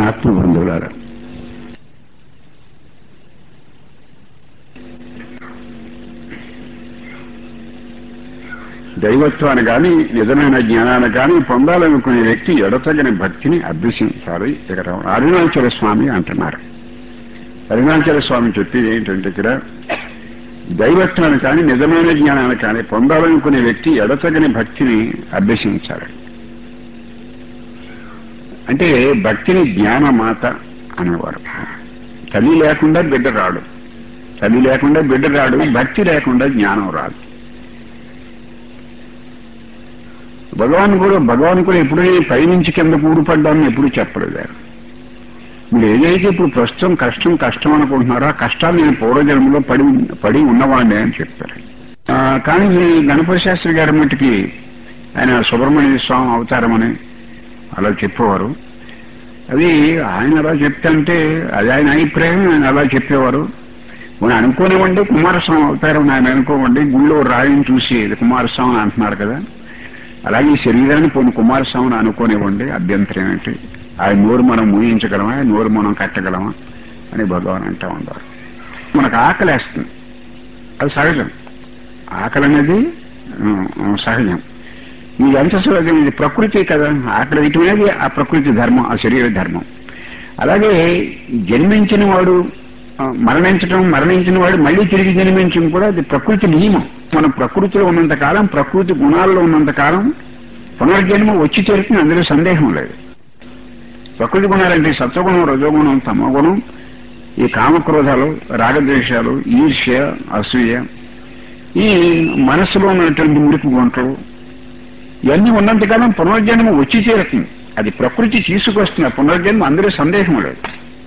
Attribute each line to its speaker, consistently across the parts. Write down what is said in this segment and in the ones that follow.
Speaker 1: ఆత్మ బంధువులారా దైవత్వాన్ని కానీ నిజమైన జ్ఞానాన్ని కానీ పొందాలనుకునే వ్యక్తి ఎడతగని భక్తిని అభ్యసించాలి ఇక్కడ అరుణాచల స్వామి అంటున్నారు అరుణాచల స్వామి చెప్పేది ఏంటంటే ఇక్కడ దైవత్వాన్ని కానీ నిజమైన జ్ఞానాన్ని కానీ పొందాలనుకునే వ్యక్తి ఎడతగని భక్తిని అభ్యసించాలి అంటే భక్తిని జ్ఞానమాత అనేవారు తల్లి లేకుండా బిడ్డ రాడు తల్లి లేకుండా బిడ్డ రాడు భక్తి లేకుండా జ్ఞానం రాదు భగవాన్ కూడా భగవాన్ కూడా ఎప్పుడూ పైనుంచి కింద ఊడిపడ్డామని ఎప్పుడూ చెప్పలేదు ఆయన. మీరు ఏదైతే ఇప్పుడు ప్రస్తుతం కష్టం కష్టం అనుకుంటున్నారో ఆ కష్టాలు నేను పూర్వజన్మలో పడి పడి ఉన్నవాడిని అని చెప్పారు ఆ, కానీ ఈ గణపతి శాస్త్రి గారి మట్టుకి ఆయన సుబ్రహ్మణ్య స్వామి అవతారం అని అలా చెప్పేవారు అది ఆయన అలా చెప్తే అది ఆయన అభిప్రాయం ఆయన అలా చెప్పేవారు మనం అనుకోనివ్వండి కుమారస్వామి అవతారం ఆయన అనుకోవండి గుళ్ళో రాయిని చూసి ఇది కుమారస్వామి అని అంటున్నారు కదా అలాగే ఈ శరీరాన్ని పోని కుమారస్వామిని అనుకోనివ్వండి అభ్యంతరం ఏంటి ఆయన నోరు మనం మూయించగలమా ఆయన నోరు మనం కట్టగలమా అని భగవాన్ అంటా ఉంటారు మనకు ఆకలేస్తుంది అది సహజం ఆకలి అనేది ఉమ్, ఉమ్, సహజం ఇది ఎంత సహజం ఇది ప్రకృతి కదా ఆకలి వేయటం అనేది ఆ ప్రకృతి ధర్మం ఆ శరీర ధర్మం అలాగే జన్మించిన వాడు ఆ, మరణించడం మరణించిన వాడు మళ్ళీ తిరిగి జన్మించడం కూడా అది ప్రకృతి నియమం మనం ప్రకృతిలో ఉన్నంత కాలం ప్రకృతి గుణాల్లో ఉన్నంత కాలం పునర్జన్మ వచ్చి చేరుతుంది అందులో సందేహం లేదు ప్రకృతి గుణాలంటే సత్వగుణం రజోగుణం తమోగుణం ఈ కామక్రోధాలు రాగద్వేషాలు ఈర్ష్య అసూయ ఈ మనసులో ఉన్నటువంటి మురికి గుంటలు ఇవన్నీ ఉన్నంతకాలం పునర్జన్మ వచ్చి చేరుతుంది అది ప్రకృతి తీసుకొస్తున్న పునర్జన్మ అందరూ సందేహం లేదు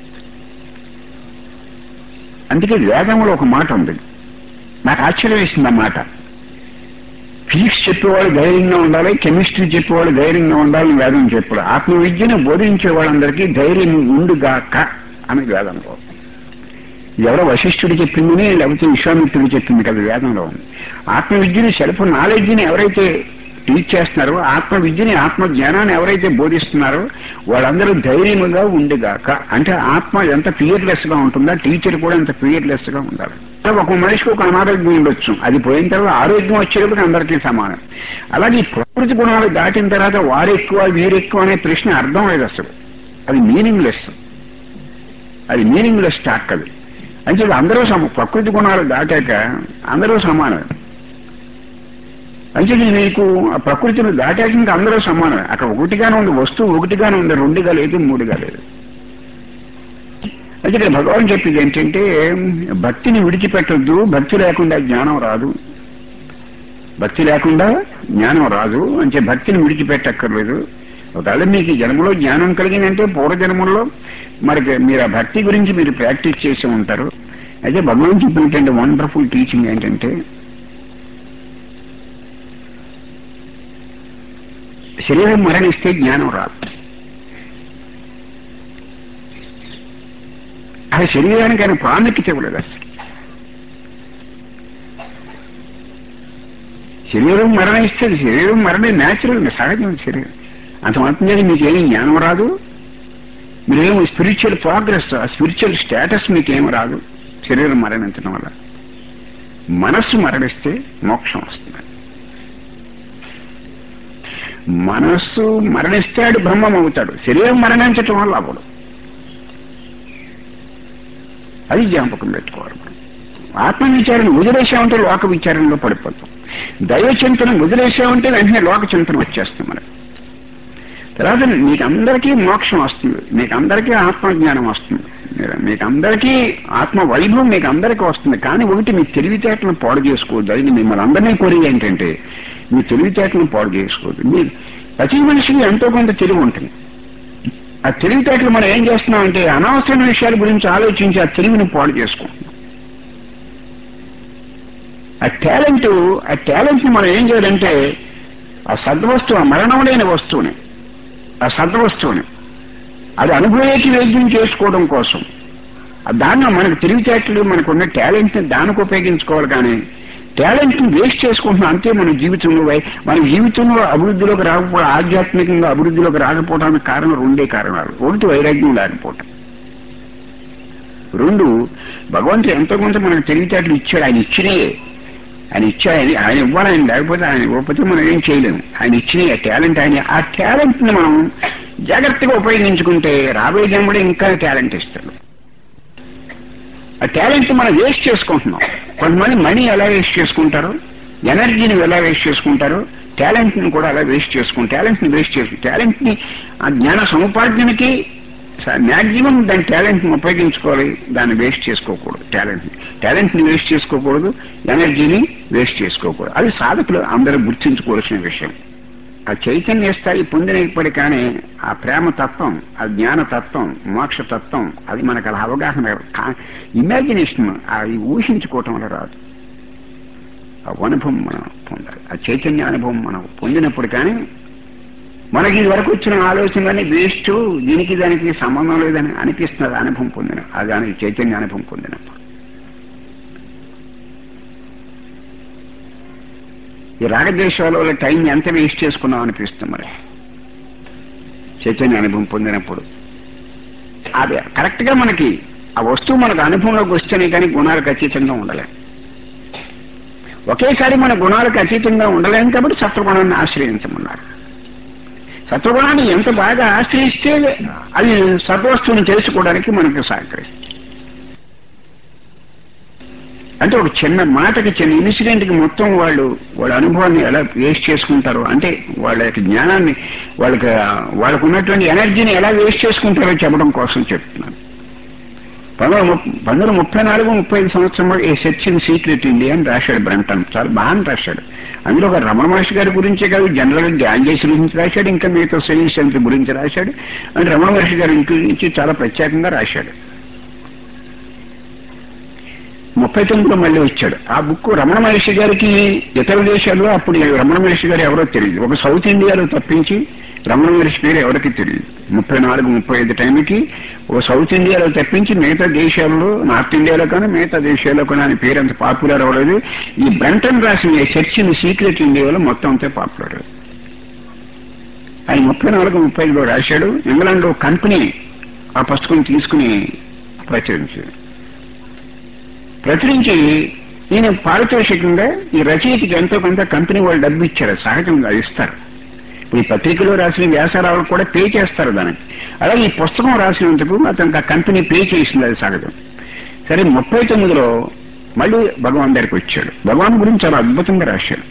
Speaker 1: అందుకే వేదంలో ఒక మాట ఉంది నాకు ఆశ్చర్యం వేసింది ఆ మాట ఫిజిక్స్ చెప్పేవాడు ధైర్యంగా ఉండాలి కెమిస్ట్రీ చెప్పేవాడు ధైర్యంగా ఉండాలని వేదం చెప్పాడు ఆత్మ విద్యను బోధించే వాళ్ళందరికీ ధైర్యం ఉండుగాక అని వేదంలో ఇది ఎవరో వశిష్ఠుడు చెప్పిందని లేకపోతే విశ్వామిత్రుడు చెప్పింది కదా వేదంలో ఉంది ఆత్మ విద్యని సెల్ఫ్ నాలెడ్జ్ని ఎవరైతే టీచ్ చేస్తున్నారో ఆత్మ విద్యని ఆత్మ జ్ఞానాన్ని ఎవరైతే బోధిస్తున్నారో వాళ్ళందరూ ధైర్యముగా ఉండుగాక అంటే ఆత్మ ఎంత ఫియర్లెస్ గా ఉంటుందో టీచర్ కూడా ఎంత ఫియర్లెస్ గా ఉండాలి ఒక మనిషికి ఒక అనారోగ్యం ఉండొచ్చు అది పోయిన తర్వాత ఆరోగ్యం వచ్చేటప్పుడు అందరికీ సమానం అలాగే ఈ ప్రకృతి గుణాలు దాటిన తర్వాత వారు ఎక్కువ వీరు ఎక్కువ అనే ప్రశ్న అర్థం లేదు అసలు అది మీనింగ్లెస్ అది మీనింగ్లెస్ టాక్ అది అంటే అందరూ సమ ప్రకృతి గుణాలు దాటాక అందరూ సమానం అంటే నీకు ఆ ప్రకృతిని దాటాక ఇంకా అందరూ సమానమే అక్కడ ఒకటిగానే ఉంది వస్తువు ఒకటిగానే ఉంది రెండుగా లేదు మూడుగా లేదు అయితే ఇక్కడ భగవాన్ చెప్పేది ఏంటంటే భక్తిని విడిచిపెట్టొద్దు భక్తి లేకుండా జ్ఞానం రాదు భక్తి లేకుండా జ్ఞానం రాదు అంటే భక్తిని విడిచిపెట్టక్కర్లేదు ఒకవేళ మీకు ఈ జన్మలో జ్ఞానం కలిగిందంటే పూర్వజన్మల్లో మరి మీరు ఆ భక్తి గురించి మీరు ప్రాక్టీస్ చేసి ఉంటారు అయితే భగవాన్ చెప్పినటువంటి వండర్ఫుల్ టీచింగ్ ఏంటంటే శరీరం మరణిస్తే జ్ఞానం రాదు ఆ శరీరానికి ఆయన ప్రాముఖ్యత ఇవ్వలేదు అసలు శరీరం మరణిస్తే శరీరం మరణే న్యాచురల్ సహజం శరీరం అంత మాత్రం మీకు ఏమి జ్ఞానం రాదు మీరేమో స్పిరిచువల్ ప్రోగ్రెస్ ఆ స్పిరిచువల్ స్టేటస్ మీకేం రాదు శరీరం మరణించడం వల్ల మనస్సు మరణిస్తే మోక్షం వస్తుంది మనస్సు మరణిస్తాడు బ్రహ్మం అవుతాడు శరీరం మరణించటం వల్ల అవ్వడు అది జ్ఞాపకం పెట్టుకోవాలి మనం ఆత్మ విచారణ వదిలేసామంటే లోక విచారణలో పడిపోతాం దైవ చింతన వదిలేసామంటే వెంటనే లోక చింతన వచ్చేస్తుంది మనకి తర్వాత మీకు అందరికీ మోక్షం వస్తుంది మీకు అందరికీ ఆత్మజ్ఞానం వస్తుంది మీరు- మీకు అందరికీ ఆత్మ వైభవం మీకు అందరికీ వస్తుంది కానీ ఒకటి మీ తెలివితేటలను పాడు చేసుకోవద్దు అది మిమ్మల్ని అందరినీ కోరేది ఏంటంటే మీ తెలివితేటలను పాడు చేసుకోవద్దు మీ ప్రతి మనిషికి ఎంతో కొంత తెలివి ఉంటుంది ఆ తెలివితేటలు మనం ఏం చేస్తున్నామంటే అనవసరమైన విషయాల గురించి ఆలోచించి ఆ తెలివిని పాడు చేసుకుంటున్నాం ఆ టాలెంట్ ఆ టాలెంట్ ని మనం ఏం చేయాలంటే ఆ సద్వస్తువు ఆ మరణం లేని వస్తువుని ఆ సద్వస్తువుని అది అనుభవేకి వైద్యం చేసుకోవడం కోసం ఆ దాన్ని మనకు తెలివితేటలు మనకున్న టాలెంట్ ని దానికి ఉపయోగించుకోవాలి కానీ టాలెంట్ని వేస్ట్ చేసుకుంటున్నాం అంతే మన జీవితంలో వై- మన జీవితంలో అభివృద్ధిలోకి రాకపోవడం ఆధ్యాత్మికంగా అభివృద్ధిలోకి రాకపోవడానికి కారణం రెండే కారణాలు ఒకటి వైరాగ్యం లేకపోవటం రెండు భగవంతుడు ఎంతో కొంత మనకు తెలివితేటలు ఇచ్చాడు ఆయన ఇచ్చినే ఆయన ఇచ్చాడు ఆయన ఆయన ఇవ్వాలి ఆయన లేకపోతే ఆయన ఇవ్వకపోతే మనం ఏం చేయలేము ఆయన ఇచ్చిన ఆ టాలెంట్ ఆయన ఆ టాలెంట్ని మనం జాగ్రత్తగా ఉపయోగించుకుంటే రాబోయే జన్మడే ఇంకా టాలెంట్ ఇస్తాడు ఆ టాలెంట్ మనం వేస్ట్ చేసుకుంటున్నాం కొంతమంది మనీ ఎలా వేస్ట్ చేసుకుంటారు ఎనర్జీని ఎలా వేస్ట్ చేసుకుంటారు టాలెంట్ని కూడా అలా వేస్ట్ చేసుకుంటారు టాలెంట్ని వేస్ట్ చేసుకుంటారు టాలెంట్ని ఆ జ్ఞాన సముపార్జనకి మ్యాక్సిమం దాని టాలెంట్ని ఉపయోగించుకోవాలి దాన్ని వేస్ట్ చేసుకోకూడదు టాలెంట్ని టాలెంట్ని వేస్ట్ చేసుకోకూడదు ఎనర్జీని వేస్ట్ చేసుకోకూడదు అది సాధకులు అందరూ గుర్తించుకోవాల్సిన విషయం ఆ చైతన్య స్థాయి పొందినప్పటికీ ఆ ప్రేమ తత్వం ఆ జ్ఞాన తత్వం మోక్ష తత్వం అది మనకు అలా అవగాహన ఇమాజినేషన్ అది ఊహించుకోవటం వల్ల రాదు ఆ అనుభవం మనం పొందాలి ఆ చైతన్య అనుభవం మనం పొందినప్పుడు కానీ మనకి ఇది వరకు వచ్చిన ఆలోచనలన్నీ వేస్ట్ దీనికి దానికి సంబంధం లేదని అనిపిస్తున్నది అనుభవం పొందిన ఆ దానికి చైతన్య అనుభవం పొందినప్పుడు ఈ రాగద్వేషాల వల్ల టైం ఎంత వేస్ట్ చేసుకున్నాం అనిపిస్తుంది మరి చైతన్య అనుభవం పొందినప్పుడు అదే కరెక్ట్ గా మనకి ఆ వస్తువు మనకు అనుభవంలోకి వస్తేనే కానీ గుణాలకు అతీతంగా ఉండలేం ఒకేసారి మన గుణాలకు అతీతంగా ఉండలేం కాబట్టి సత్వగుణాన్ని ఆశ్రయించమన్నారు సత్వగుణాన్ని ఎంత బాగా ఆశ్రయిస్తే అది సద్వస్తువుని తెలుసుకోవడానికి మనకు సహకరిస్తుంది అంటే ఒక చిన్న మాటకి చిన్న ఇన్సిడెంట్ కి మొత్తం వాళ్ళు వాళ్ళ అనుభవాన్ని ఎలా వేస్ట్ చేసుకుంటారో అంటే వాళ్ళ యొక్క జ్ఞానాన్ని వాళ్ళకి వాళ్ళకు ఉన్నటువంటి ఎనర్జీని ఎలా వేస్ట్ చేసుకుంటారో చెప్పడం కోసం చెప్తున్నాను పంతొమ్మిది ముప్- పంతొమ్మిది ముప్పై నాలుగు ముప్పై ఐదు సంవత్సరంలో a search in secret India అని రాశాడు బ్రంటన్ చాలా బాగా రాశాడు అందులో ఒక రమణ మహర్షి గారి గురించే కాదు జనరల్ గా ధ్యాన్ చేసి గురించి రాశాడు ఇంకా మిగతా శ్రేణి గురించి రాశాడు అంటే రమణ మహర్షి గారి గురించి చాలా ప్రత్యేకంగా రాశాడు ముప్పై తొమ్మిదిలో మళ్ళీ వచ్చాడు ఆ బుక్ రమణ మహర్షి గారికి ఇతర దేశాల్లో అప్పుడు రమణ మహర్షి గారు ఎవరో తెలియదు ఒక సౌత్ ఇండియాలో తప్పించి రమణ మహర్షి పేరు ఎవరికి తెలియదు ముప్పై నాలుగు ముప్పై ఐదు టైంకి ఒక సౌత్ ఇండియాలో తప్పించి మిగతా దేశాల్లో నార్త్ ఇండియాలో కానీ మిగతా దేశాల్లో కానీ ఆయన పేరు అంత పాపులర్ అవ్వలేదు ఈ బ్రంటన్ రాసిన చర్చ్ ఇన్ సీక్రెట్ ఇండియాలో మొత్తం అంతా పాపులర్ ఆయన ముప్పై నాలుగు ముప్పై ఐదులో రాశాడు ఇంగ్లాండ్ కంపెనీ ఆ పుస్తకం తీసుకుని ప్రచురించాడు ప్రచురించి ఈయన పారితోషికంగా ఈ రచయితకి ఎంతో కొంత కంపెనీ వాళ్ళు డబ్బు ఇచ్చారు సహజంగా ఇస్తారు ఇప్పుడు ఈ పత్రికలో రాసిన వ్యాసారాలకు కూడా పే చేస్తారు దానికి అలాగే ఈ పుస్తకం రాసినందుకు అతనికి ఆ కంపెనీ పే చేసింది అది సహజం సరే ముప్పై తొమ్మిదిలో మళ్ళీ భగవాన్ దగ్గరికి వచ్చాడు భగవాన్ గురించి చాలా అద్భుతంగా రాశాడు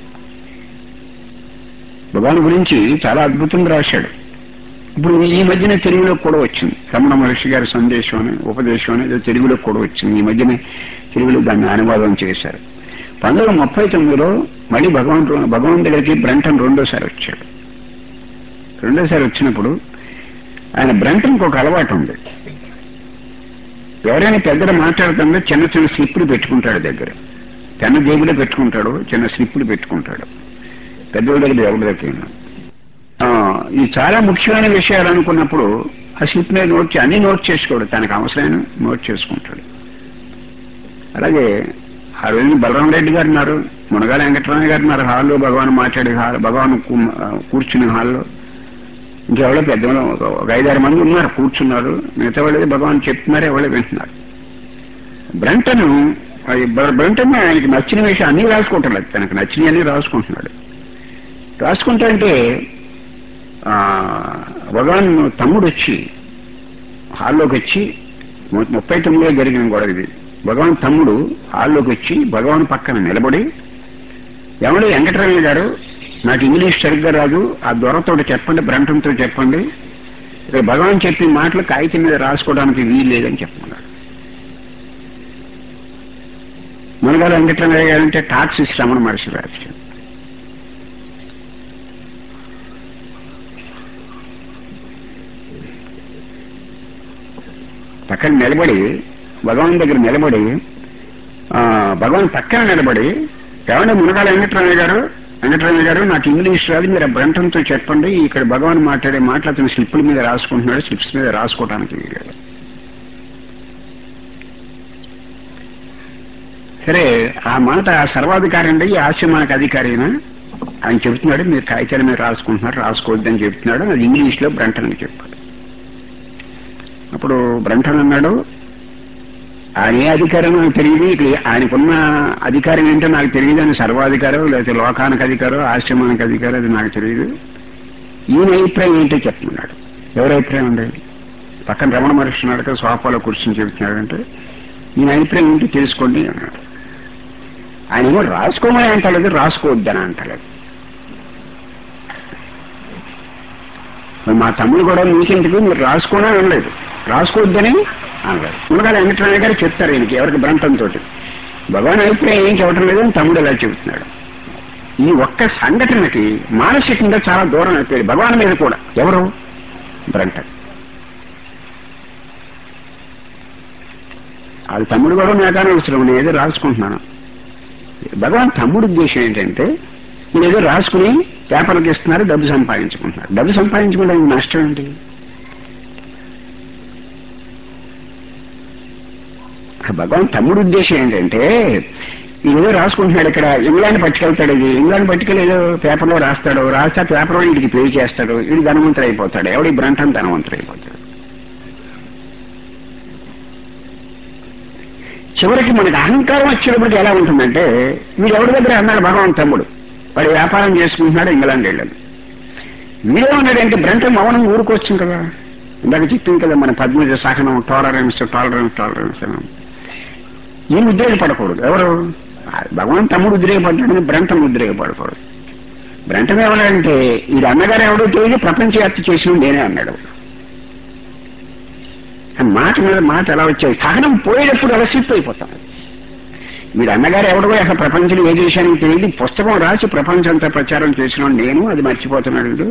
Speaker 1: భగవాన్ గురించి చాలా అద్భుతంగా రాశాడు ఇప్పుడు ఈ మధ్యన తెలుగులో కూడా వచ్చింది రమణ మహర్షి గారి సందేశం అని ఉపదేశం అని ఏదో తెలుగులో కూడా వచ్చింది ఈ మధ్యన తెలుగులో దాన్ని అనువాదం చేశారు పంతొమ్మిది ముప్పై తొమ్మిదిలో మళ్ళీ భగవాన్ భగవాన్ దగ్గరికి బ్రంటన్ రెండోసారి వచ్చాడు రెండోసారి వచ్చినప్పుడు ఆయన బ్రంటన్కి ఒక అలవాటు ఉంది ఎవరైనా పెద్దలు మాట్లాడుతుంటే చిన్న చిన్న స్లిప్పులు పెట్టుకుంటాడు దగ్గర చిన్న జేబులో పెట్టుకుంటాడు చిన్న స్లిప్పులు పెట్టుకుంటాడు పెద్దోళ్ళ దగ్గర ఎవరి దగ్గర ఇది చాలా ముఖ్యమైన విషయాలు అనుకున్నప్పుడు ఆ స్లిప్ మీద నోట్ చే- అన్ని నోట్ చేసుకోడు తనకు అవసరమైన నోట్ చేసుకుంటాడు అలాగే ఆ రోజు బలరాం రెడ్డి గారు ఉన్నారు మునగాల వెంకటరామయ్య గారు ఉన్నారు హాల్లో భగవాన్ మాట్లాడే హాల్ భగవాన్ కూ- కూర్చునే హాల్లో ఇంకెవరో పెద్ద ఒక ఐదారు మంది ఉన్నారు కూర్చున్నారు మిగతా వాళ్ళు భగవాన్ చెప్తున్నారు ఎవరో వింటున్నారు బ్రంటన్ అది బ్ర- బ్రంటన్ ఆయనకి నచ్చిన విషయం అన్ని రాసుకుంటున్నాడు తనకు నచ్చినవి అన్ని రాసుకుంటున్నాడు రాసుకుంటా అంటే ఆ, భగవాన్ తమ్ముడు వచ్చి హాల్లోకి వచ్చి ము- ముప్పై తొమ్మిదిలో జరిగిన గొడవ ఇది భగవాన్ తమ్ముడు హాల్లోకి వచ్చి భగవాన్ పక్కన నిలబడి ఎవడు వెంకటరమణ గారు నాకు ఇంగ్లీష్ సరిగ్గా రాదు ఆ దొరతోటి చెప్పండి బ్రంటంతో చెప్పండి ఇక్కడ భగవాన్ చెప్పిన మాటలు కాగితం మీద రాసుకోవడానికి వీలు లేదని చెప్పమన్నాడు మునగాల వెంకటరమణ గారు అంటే టాక్సిస్ రమణ మహర్షి రాశాడు పక్కన నిలబడి భగవాన్ దగ్గర నిలబడి ఆ, భగవాన్ పక్కన నిలబడి ఏమంటే మునగాల వెంకటరామయ్య గారు వెంకటరామయ్య గారు నాకు ఇంగ్లీష్ రాదు మీరు ఆ బ్రంటంతో చెప్పండి ఇక్కడ భగవాన్ మాట్లాడే మాటలు అతను స్లిప్పుల మీద రాసుకుంటున్నాడు స్లిప్స్ మీద రాసుకోవడానికి వీలు సరే ఆ మాట ఆ సర్వాధికారి అండి ఈ ఆశ్రమానికి అధికారినా ఆయన చెబుతున్నాడు మీరు కాగితాల మీద రాసుకుంటున్నారు రాసుకోవద్దని చెప్తున్నాడు అది ఇంగ్లీష్లో బ్రంటన్కి చెప్పాడు అప్పుడు బ్రంటన్ అన్నాడు ఆయన ఏ అధికారం నాకు తెలియదు ఇక్కడ ఆయనకున్న అధికారం ఏంటో నాకు తెలియదు అని సర్వాధికారం లేకపోతే లోకానికి అధికారం ఆశ్రమానికి అధికారం అది నాకు తెలియదు ఈయన అభిప్రాయం ఏంటో చెప్తున్నాడు ఎవరి అభిప్రాయం అండి పక్కన రమణ మహర్షి ఉన్నాడు కదా సోఫాలో కూర్చొని చెబుతున్నాడంటే ఈయన అభిప్రాయం ఏంటో తెలుసుకోండి అన్నాడు ఆయన ఏమో రాసుకోమని అంటలేదు రాసుకోవద్దని అంటలేదు మరి మా తమ్ముడు కూడా మీకెందుకు మీరు రాసుకోనే అనలేదు రాసుకోవద్దని అనలేదు మునగాల వెంకటరమణ గారు చెప్తారు ఈయనకి ఎవరికి భ్రంతంతో భగవాన్ అభిప్రాయం ఏం చెప్పడం లేదు అని తమ్ముడు ఇలా చెబుతున్నాడు ఈ ఒక్క సంఘటనకి మానసికంగా చాలా దూరం అయిపోయాడు భగవాన్ మీద కూడా ఎవరు బ్రంటన్ వాళ్ళ తమ్ముడు కూడా నాకు అనవసరం నేను ఏదో రాసుకుంటున్నాను భగవాన్ తమ్ముడు ఉద్దేశం ఏంటంటే మీరు ఏదో రాసుకుని పేపర్లకు ఇస్తున్నారు డబ్బు సంపాదించుకుంటున్నారు డబ్బు సంపాదించుకోవడానికి నష్టం ఏంటి భగవాన్ తమ్ముడు ఉద్దేశం ఏంటంటే ఏదో రాసుకుంటున్నాడు ఇక్కడ ఇంగ్లాండ్ పట్టుకెళ్తాడు ఇది ఇంగ్లాండ్ పట్టుకెళ్ళి ఏదో పేపర్లో రాస్తాడు రాస్తే పేపర్లో ఇంటికి పే చేస్తాడు ఇది ధనవంతుడు అయిపోతాడు ఎవడి బ్రంటన్ ధనవంతుడు అయిపోతాడు చివరికి మనకి అహంకారం వచ్చినప్పటికి ఎలా ఉంటుందంటే మీరు ఎవరి దగ్గర అన్నాడు భగవాన్ తమ్ముడు వాడు వ్యాపారం చేసుకుంటున్నాడు ఇంగ్లాండ్ వెళ్ళాడు వీడేమన్నాడంటే బ్రంటన్ మౌనం ఊరుకొచ్చింది కదా ఇందాక చెప్పింది కదా మన పద్మజ సహనం టాలరెన్స్ టాలరెన్స్ టాలరెన్స్ అని ఈయన ఉద్రేకపడకూడదు ఎవరు భగవాన్ తమ్ముడు ఉద్రేకపడ్డాడని బ్రంటన్ ఉద్రేకపడకూడదు బ్రంటన్ ఎవరంటే ఈ అన్నగారు ఎవడో తెలియదు ప్రపంచవ్యాప్తి చేసిన నేనే అన్నాడు ఆ మాట మీద మాట ఎలా వచ్చాయి సహనం పోయేటప్పుడు అలా షిఫ్ట్ అయిపోతాం మీరు అన్నగారు ఎవడో అసలు ప్రపంచంలో ఏ దేశానికి తెలియదు పుస్తకం రాసి ప్రపంచంతో ప్రచారం చేసిన నేను అది మర్చిపోతున్నాడు వీడు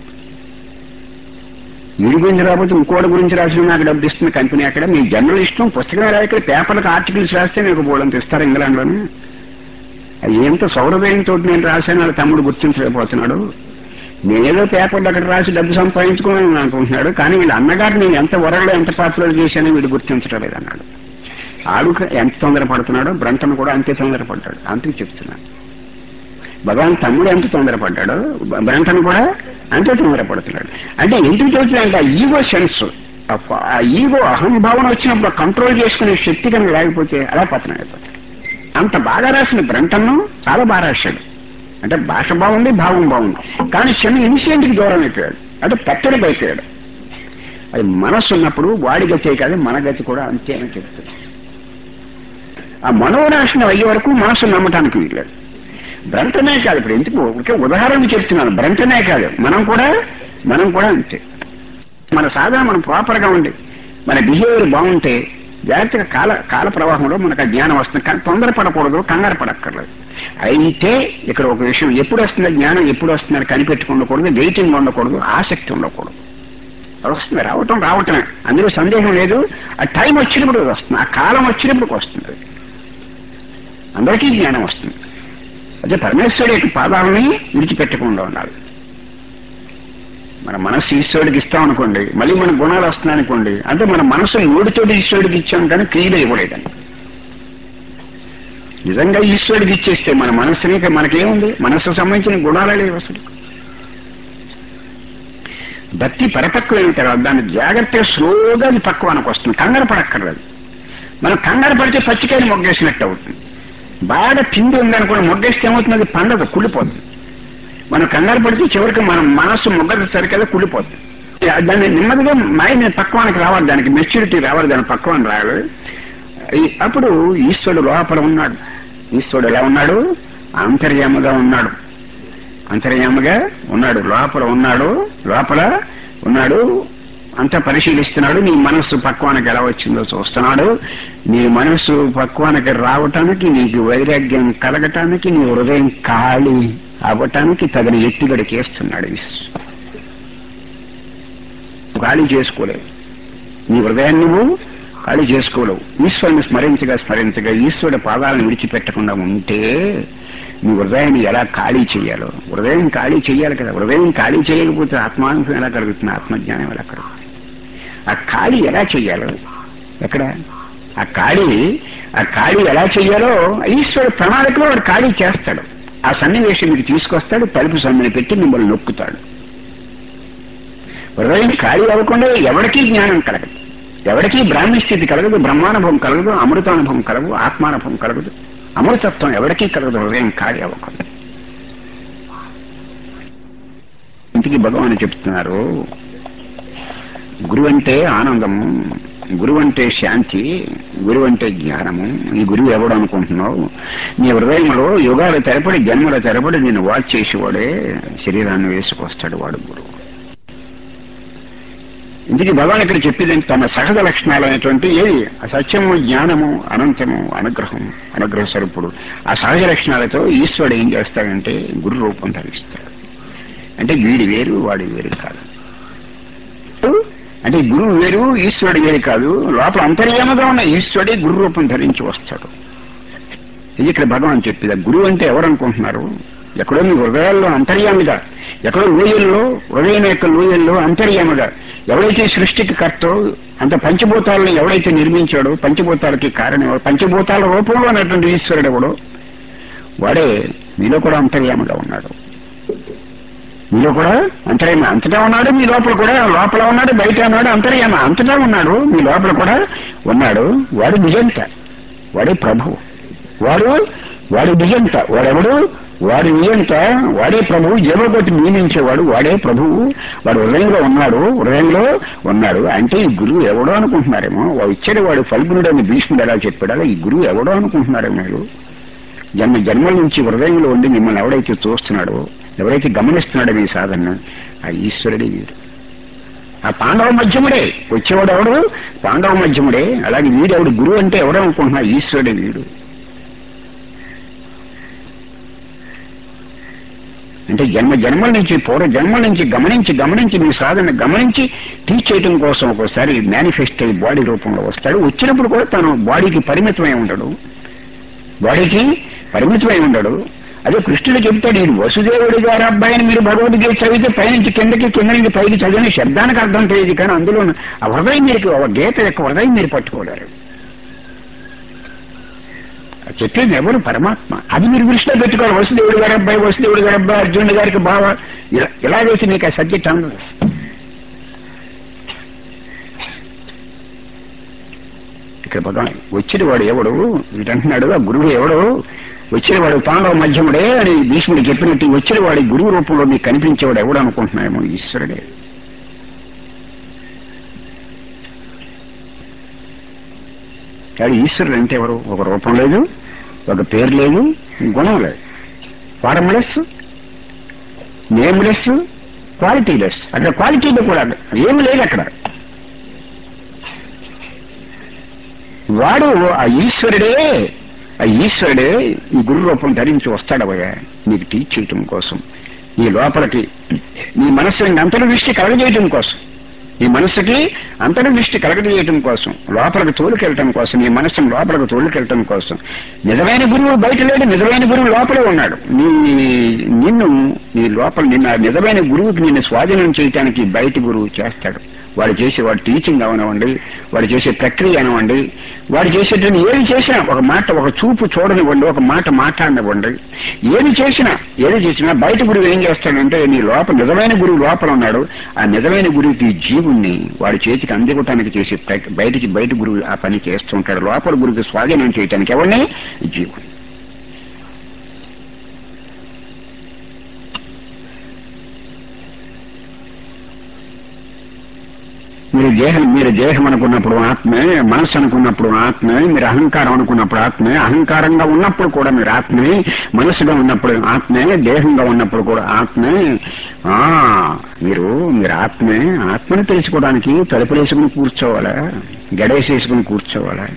Speaker 1: వీడి గురించి రాకపోతే ఇంకోటి గురించి రాసిన నాకు డబ్బు ఇస్తుంది కంపెనీ అక్కడ మీ జర్నలిస్టు పుస్తకం రాయక్కడ పేపర్లకు ఆర్టికల్స్ రాస్తే మీకు బోర్డంత ఇస్తారు ఇంగ్లాండ్లోనే అది ఎంత సౌరభయంతో నేను రాశాను వాళ్ళ తమ్ముడు గుర్తించలేకపోతున్నాడు నేనేదో పేపర్లు అక్కడ రాసి డబ్బు సంపాదించుకోవాలని అనుకుంటున్నాడు కానీ వీళ్ళ అన్నగారు నేను ఎంత వరలో ఎంత పాపులర్ చేశానో వీడు గుర్తించడం లేదన్నాడు ఆడు ఎంత తొందరపడుతున్నాడో బ్రంటన్ కూడా అంతే తొందరపడ్డాడు అంతే చెప్తున్నాడు భగవాన్ తమ్ముడు ఎంత తొందరపడ్డాడో బ్రంటన్ కూడా అంతే తొందరపడుతున్నాడు అంటే ఎందుకు చెబుతున్నాడంటే ఆ ఈగో సెన్స్ ఆ ఈగో అహంభావన వచ్చినప్పుడు కంట్రోల్ చేసుకునే శక్తి కనుక లేకపోతే అలా పతనం అయిపోతాడు అంత బాగా రాసిన బ్రంటన్ను చాలా బాగా రాశాడు అంటే భాష బాగుంది భావం బాగుంది కానీ చిన్న ఇన్సిడెంట్కి దూరం అయిపోయాడు అంటే పెత్తడి అయిపోయాడు అది మనస్సు ఉన్నప్పుడు వాడి గతి కాదు మన గతి కూడా అంతే అని చెప్తుంది ఆ మనోనాశనం అయ్యే వరకు మనస్సు నమ్మటానికి వీల్లేదు బ్రంటనే కాదు ఇప్పుడు ఎందుకు ఒకే ఉదాహరణ చెప్తున్నాను బ్రంటనే కాదు మనం కూడా మనం కూడా అంతే మన సాధన మనం ప్రాపర్గా ఉండి మన బిహేవియర్ బాగుంటే జాగ్రత్తగా కాల కాల ప్రవాహంలో మనకు ఆ జ్ఞానం వస్తుంది కానీ తొందరపడకూడదు కంగారు పడక్కర్లేదు అయితే ఇక్కడ ఒక విషయం ఎప్పుడు వస్తుంది జ్ఞానం ఎప్పుడు వస్తుందని కనిపెట్టుకు ఉండకూడదు వెయిటింగ్ ఉండకూడదు ఆసక్తి ఉండకూడదు అది వస్తుంది రావటం రావటమే అందులో సందేహం లేదు ఆ టైం వచ్చినప్పుడు వస్తుంది ఆ కాలం వచ్చినప్పుడు వస్తుంది అందరికీ జ్ఞానం వస్తుంది అదే పరమేశ్వరుడు యొక్క పాదాలని విడిచిపెట్టకుండా ఉండాలి మన మనస్సు ఈశ్వరుడికి ఇస్తాం అనుకోండి మళ్ళీ మన గుణాలు వస్తున్నాయి అనుకోండి అంటే మన మనసు మూడితోటి ఈశ్వరుడికి ఇచ్చాం కానీ క్రియలు ఇవ్వలేదని నిజంగా ఈశ్వరుడికి ఇచ్చేస్తే మన మనస్సుని మనకేముంది మనస్సు సంబంధించిన గుణాలే లేవు అసలు భక్తి పరిపక్వమైన తర్వాత దాన్ని జాగ్రత్తగా స్లోగా అది పక్వానికి వస్తుంది కంగారు పడక్కర్లేదు మనం కంగారు పడితే పచ్చికాయని మొగ్గేసినట్టు అవుతుంది బాగా పిండి ఉందనుకోండి మొగ్గేస్తే ఏమవుతుంది అది పండదు కుళ్ళిపోతుంది మనం కంగారు పడితే చివరికి మన మనస్సు మొగ్గ సరికదా కుళ్ళిపోతుంది దాన్ని నెమ్మదిగా మైండ్ పక్వానికి రావాలి దానికి మెచ్యూరిటీ రావాలి దాని పక్వాన్ని రావాలి అప్పుడు ఈశ్వరుడు లోపల ఉన్నాడు ఈశ్వరుడు ఎలా ఉన్నాడు అంతర్యాముగా ఉన్నాడు అంతర్యాముగా ఉన్నాడు లోపల ఉన్నాడు లోపల ఉన్నాడు అంతా పరిశీలిస్తున్నాడు నీ మనస్సు పక్వానికి ఎలా వచ్చిందో చూస్తున్నాడు నీ మనస్సు పక్వానికి రావటానికి నీకు వైరాగ్యం కలగటానికి నీ హృదయం ఖాళీ అవ్వటానికి తగిన ఎత్తుగడికి వేస్తున్నాడు ఖాళీ చేసుకోలేవు నీ హృదయాన్ని నువ్వు ఖాళీ చేసుకోలేవు ఈశ్వరుని స్మరించగా స్మరించగా ఈశ్వరుడు పాదాలను విడిచిపెట్టకుండా ఉంటే నీ హృదయాన్ని ఎలా ఖాళీ చేయాలో హృదయం ఖాళీ చేయాలి కదా హృదయం ఖాళీ చేయకపోతే ఆత్మానుభవం ఎలా కలుగుతుంది ఆత్మజ్ఞానం ఎలా కలుగుతుంది ఆ ఖాళీ ఎలా చేయాలో ఎక్కడ ఆ ఖాళీ ఆ ఖాళీ ఎలా చెయ్యాలో ఈశ్వరుడు ప్రణాళికలో వాడు ఖాళీ చేస్తాడు ఆ సన్నివేశం మీకు తీసుకొస్తాడు తలుపు సమ్మెని పెట్టి మిమ్మల్ని నొక్కుతాడు హృదయం ఖాళీ అవ్వకుండా ఎవరికీ జ్ఞానం కలగదు ఎవరికీ బ్రాహ్మీ స్థితి కలగదు బ్రహ్మానుభవం కలగదు అమృతానుభవం కలగదు ఆత్మానుభవం కలగదు అమృతత్వం ఎవరికీ కలగదు హృదయం ఖాళీ అవ్వకుండా ఇంటికి భగవాన్ చెప్తున్నారు గురువు అంటే ఆనందము గురువు అంటే శాంతి గురువు అంటే జ్ఞానము ఈ గురువు ఎవడు అనుకుంటున్నావు నీ హృదయంలో యుగాల తెరపడి జన్మల తెరపడి నేను వాచ్ చేసేవాడే శరీరాన్ని వేసుకొస్తాడు వాడు గురువు ఇందుకు భగవాన్ ఇక్కడ చెప్పింది తన సహజ లక్షణాలు అనేటువంటి ఏది ఆ సత్యము జ్ఞానము అనంతము అనుగ్రహం అనుగ్రహ స్వరూపుడు ఆ సహజ లక్షణాలతో ఈశ్వరుడు ఏం చేస్తాడంటే గురు రూపం ధరిస్తాడు అంటే వీడి వేరు వాడి వేరు కాదు అంటే గురువు వేరు ఈశ్వరుడు వేరు కాదు లోపల అంతర్యామగా ఉన్న ఈశ్వరుడే గురు రూపం ధరించి వస్తాడు ఇది ఇక్కడ భగవాన్ చెప్పేది గురువు అంటే ఎవరు అనుకుంటున్నారు ఎక్కడో మీ హృదయాల్లో అంతర్యామిగా ఎక్కడో లోయల్లో హృదయం యొక్క లోయల్లో అంతర్యామిగా ఎవడైతే సృష్టికి కర్తో అంత పంచభూతాలను ఎవడైతే నిర్మించాడో పంచభూతాలకి కారణం ఎవడు, పంచభూతాల రూపంలో ఉన్నటువంటి ఈశ్వరుడు ఎవడో వాడే మీలో కూడా అంతర్యామిగా ఉన్నాడు మీలో కూడా అంతర్యామ అంతటా ఉన్నాడు మీ లోపల కూడా లోపల ఉన్నాడు బయట ఉన్నాడు అంతర్యామ అంతటా ఉన్నాడు మీ లోపల కూడా ఉన్నాడు వాడు నిజంత వాడే ప్రభువు వాడు వాడి నిజంత వాడెవడు వాడి నిజంత వాడే ప్రభువు జీవకోటి నియమించేవాడు వాడే ప్రభువు వాడు హృదయంలో ఉన్నాడు హృదయంలో ఉన్నాడు అంటే ఈ గురువు ఎవడో అనుకుంటున్నారేమో వాడు ఇచ్చాడు వాడు ఫల్గునుడు అని భీష్ముడు ఎలా చెప్పాడు అలా ఈ గురువు ఎవడో అనుకుంటున్నారేమో మీరు జన్మ జన్మల నుంచి హృదయంలో ఉండి మిమ్మల్ని ఎవడైతే చూస్తున్నాడో ఎవరైతే గమనిస్తున్నాడో మీ సాధన ఆ ఈశ్వరుడే వీడు ఆ పాండవ మధ్యముడే వచ్చేవాడు ఎవడు పాండవ మధ్యముడే అలాగే వీడెవడు గురువు అంటే ఎవడో అనుకుంటున్నా ఈశ్వరుడే వీడు అంటే జన్మ జన్మల నుంచి పూర్వ జన్మల నుంచి గమనించి గమనించి మీ సాధన గమనించి టీచ్ చేయడం కోసం ఒకసారి మేనిఫెస్ట్ అయ్యి బాడీ రూపంలో వస్తాడు వచ్చినప్పుడు కూడా తను బాడీకి పరిమితమై ఉండడు బాడీకి పరిమితమై ఉండడు అదే కృష్ణుడు చెప్తాడు ఈ వసుదేవుడి గారి అబ్బాయిని మీరు భగవద్గీత చదివితే పైనుంచి కిందకి కింద నుంచి పైకి చదివిన శబ్దానికి అర్థం తెలియదు కానీ అందులో ఉన్న ఆ హృదయం మీరు ఆ గీత యొక్క హృదయం మీరు పట్టుకోలేరు ఆ చెప్పేది ఎవరు పరమాత్మ అది మీరు దృష్టిలో పెట్టుకోవాలి వసుదేవుడి గారి అబ్బాయి వసుదేవుడి గారి అబ్బాయి అర్జునుడి గారికి బావ ఇలా ఇలాగైతే మీకు ఆ సబ్జెక్ట్ అందదు ఇక్కడ భగవాన్ వచ్చిన వాడు ఎవడు వీటంటున్నాడు ఆ గురువు ఎవడు వచ్చిన వాడు పాండవ మధ్యముడే అని భీష్ముడు చెప్పినట్టు వచ్చిన వాడి గురువు రూపంలో మీకు కనిపించేవాడు ఎవడు అనుకుంటున్నాయేమో ఈశ్వరుడే కానీ ఈశ్వరుడు అంటే ఎవరు ఒక రూపం లేదు ఒక పేరు లేదు గుణం లేదు ఫార్మ్లెస్ నేమ్లెస్ క్వాలిటీ లెస్ అక్కడ క్వాలిటీలో కూడా ఏమి లేదు అక్కడ వాడు ఆ ఈశ్వరుడే ఆ ఈశ్వరుడే ఈ గురు రూపం ధరించి వస్తాడవయ్యా నీకు టీచ్ చేయటం కోసం నీ లోపలికి నీ మనస్సుని అంతర్దృష్టి కలగజేయటం కోసం నీ మనస్సుకి అంతర్దృష్టి కలగజేయటం కోసం లోపలికి తోలుకెళ్ళటం కోసం నీ మనస్సును లోపలికి తోలుకెళ్ళటం కోసం నిజమైన గురువు బయట లేడు నిజమైన గురువు లోపలే ఉన్నాడు నీ నిన్ను నీ లోపల నిన్న నిజమైన గురువుకి నిన్ను స్వాధీనం చేయటానికి బయట గురువు చేస్తాడు వాడు చేసే వాడు టీచింగ్ అవనివ్వండి వాడు చేసే ప్రక్రియ అనివ్వండి వాడు చేసేటువంటి ఏది చేసినా ఒక మాట ఒక చూపు చూడనివ్వండి ఒక మాట మాట్లాడనివ్వండి ఏది చేసినా ఏది చేసినా బయట గురువు ఏం చేస్తాడంటే నీ లోపల నిజమైన గురువు లోపల ఉన్నాడు ఆ నిజమైన గురువుకి జీవుణ్ణి వాడి చేతికి అందివ్వటానికి చేసే ప్రక్- బయటికి బయట గురువు ఆ పని చేస్తూ ఉంటాడు లోపల గురువుకి స్వాధీనం చేయటానికి ఎవరిని జీవుని మీరు దేహం మీరు దేహం అనుకున్నప్పుడు ఆత్మే మనస్సు అనుకున్నప్పుడు ఆత్మే మీరు అహంకారం అనుకున్నప్పుడు ఆత్మే అహంకారంగా ఉన్నప్పుడు కూడా మీరు ఆత్మే మనసుగా ఉన్నప్పుడు ఆత్మే దేహంగా ఉన్నప్పుడు కూడా ఆత్మే ఆ మీరు మీరు ఆత్మే ఆత్మని తెలుసుకోవడానికి తలుపులేసుకుని కూర్చోవాలా గడేసేసుకుని కూర్చోవాలా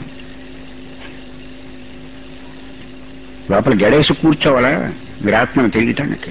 Speaker 1: లోపల గడేసి కూర్చోవాలా మీరు ఆత్మను తెలియటానికి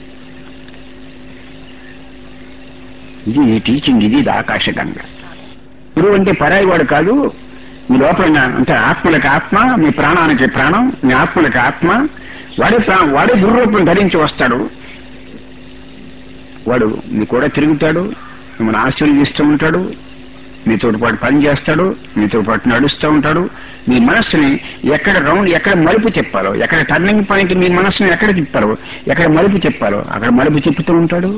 Speaker 1: ఇది ఈ టీచింగ్ ఇది ఇది ఆకాశగంగ గురువు అంటే పరాయి వాడు కాదు మీ లోపల ఉన్న- అంటే ఆత్మలకు ఆత్మ మీ ప్రాణానికి ప్రాణం మీ ఆత్మలకు ఆత్మ వాడే ప్రా- వాడే గురురూపం ధరించి వస్తాడు వాడు మీ కూడా తిరుగుతాడు మిమ్మల్ని ఆశీర్వదిస్తూ ఉంటాడు మీతో పాటు పని చేస్తాడు మీతో పాటు నడుస్తూ ఉంటాడు మీ మనస్సుని ఎక్కడ రౌండ్ ఎక్కడ మలుపు తిప్పాలో ఎక్కడ టర్నింగ్ పాయింట్ మీ మనస్సుని ఎక్కడ తిప్పాలో ఎక్కడ మలుపు తిప్పాలో అక్కడ మలుపు తిప్పుతూ ఉంటాడు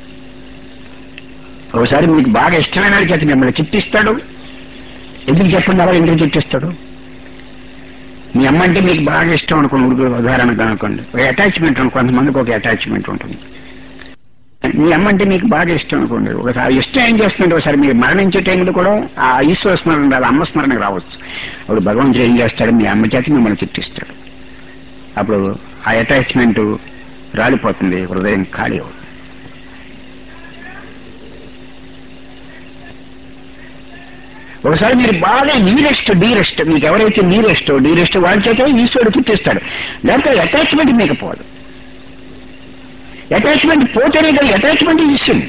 Speaker 1: ఒకసారి మీకు బాగా ఇష్టమైన వాడి చేత మిమ్మల్ని చిట్టిస్తాడు ఎందుకు చెప్పండి అలా ఎందుకు చిట్టిస్తాడు మీ అమ్మ అంటే మీకు బాగా ఇష్టం అనుకోండి ఊరికి ఉదాహరణగా అనుకోండి ఒక అటాచ్మెంట్ ఉంటుంది కొంతమందికి ఒక అటాచ్మెంట్ ఉంటుంది మీ అమ్మ అంటే మీకు బాగా ఇష్టం అనుకోండి ఒకసారి ఇష్టం ఏం చేస్తుంటే ఒకసారి మీరు మరణించే టైంలో కూడా ఆ ఈశ్వర స్మరణ రాదు అమ్మ స్మరణకు రావచ్చు అప్పుడు భగవంతుడు ఏం చేస్తాడు మీ అమ్మ చేత మిమ్మల్ని చిట్టిస్తాడు అప్పుడు ఆ అటాచ్మెంట్ రాలిపోతుంది హృదయం ఖాళీ అవుతుంది ఒకసారి మీరు బాగా నీరెస్ట్ డీరెస్ట్ మీకు ఎవరైతే నీరెస్ట్ డీరెస్ట్ వాళ్ళ చేత ఈశ్వరుడు పుట్టిస్తాడు లేకపోతే అటాచ్మెంట్ మీకు పోదు అటాచ్మెంట్ పోతేనే కదా అటాచ్మెంట్ ఇస్తుంది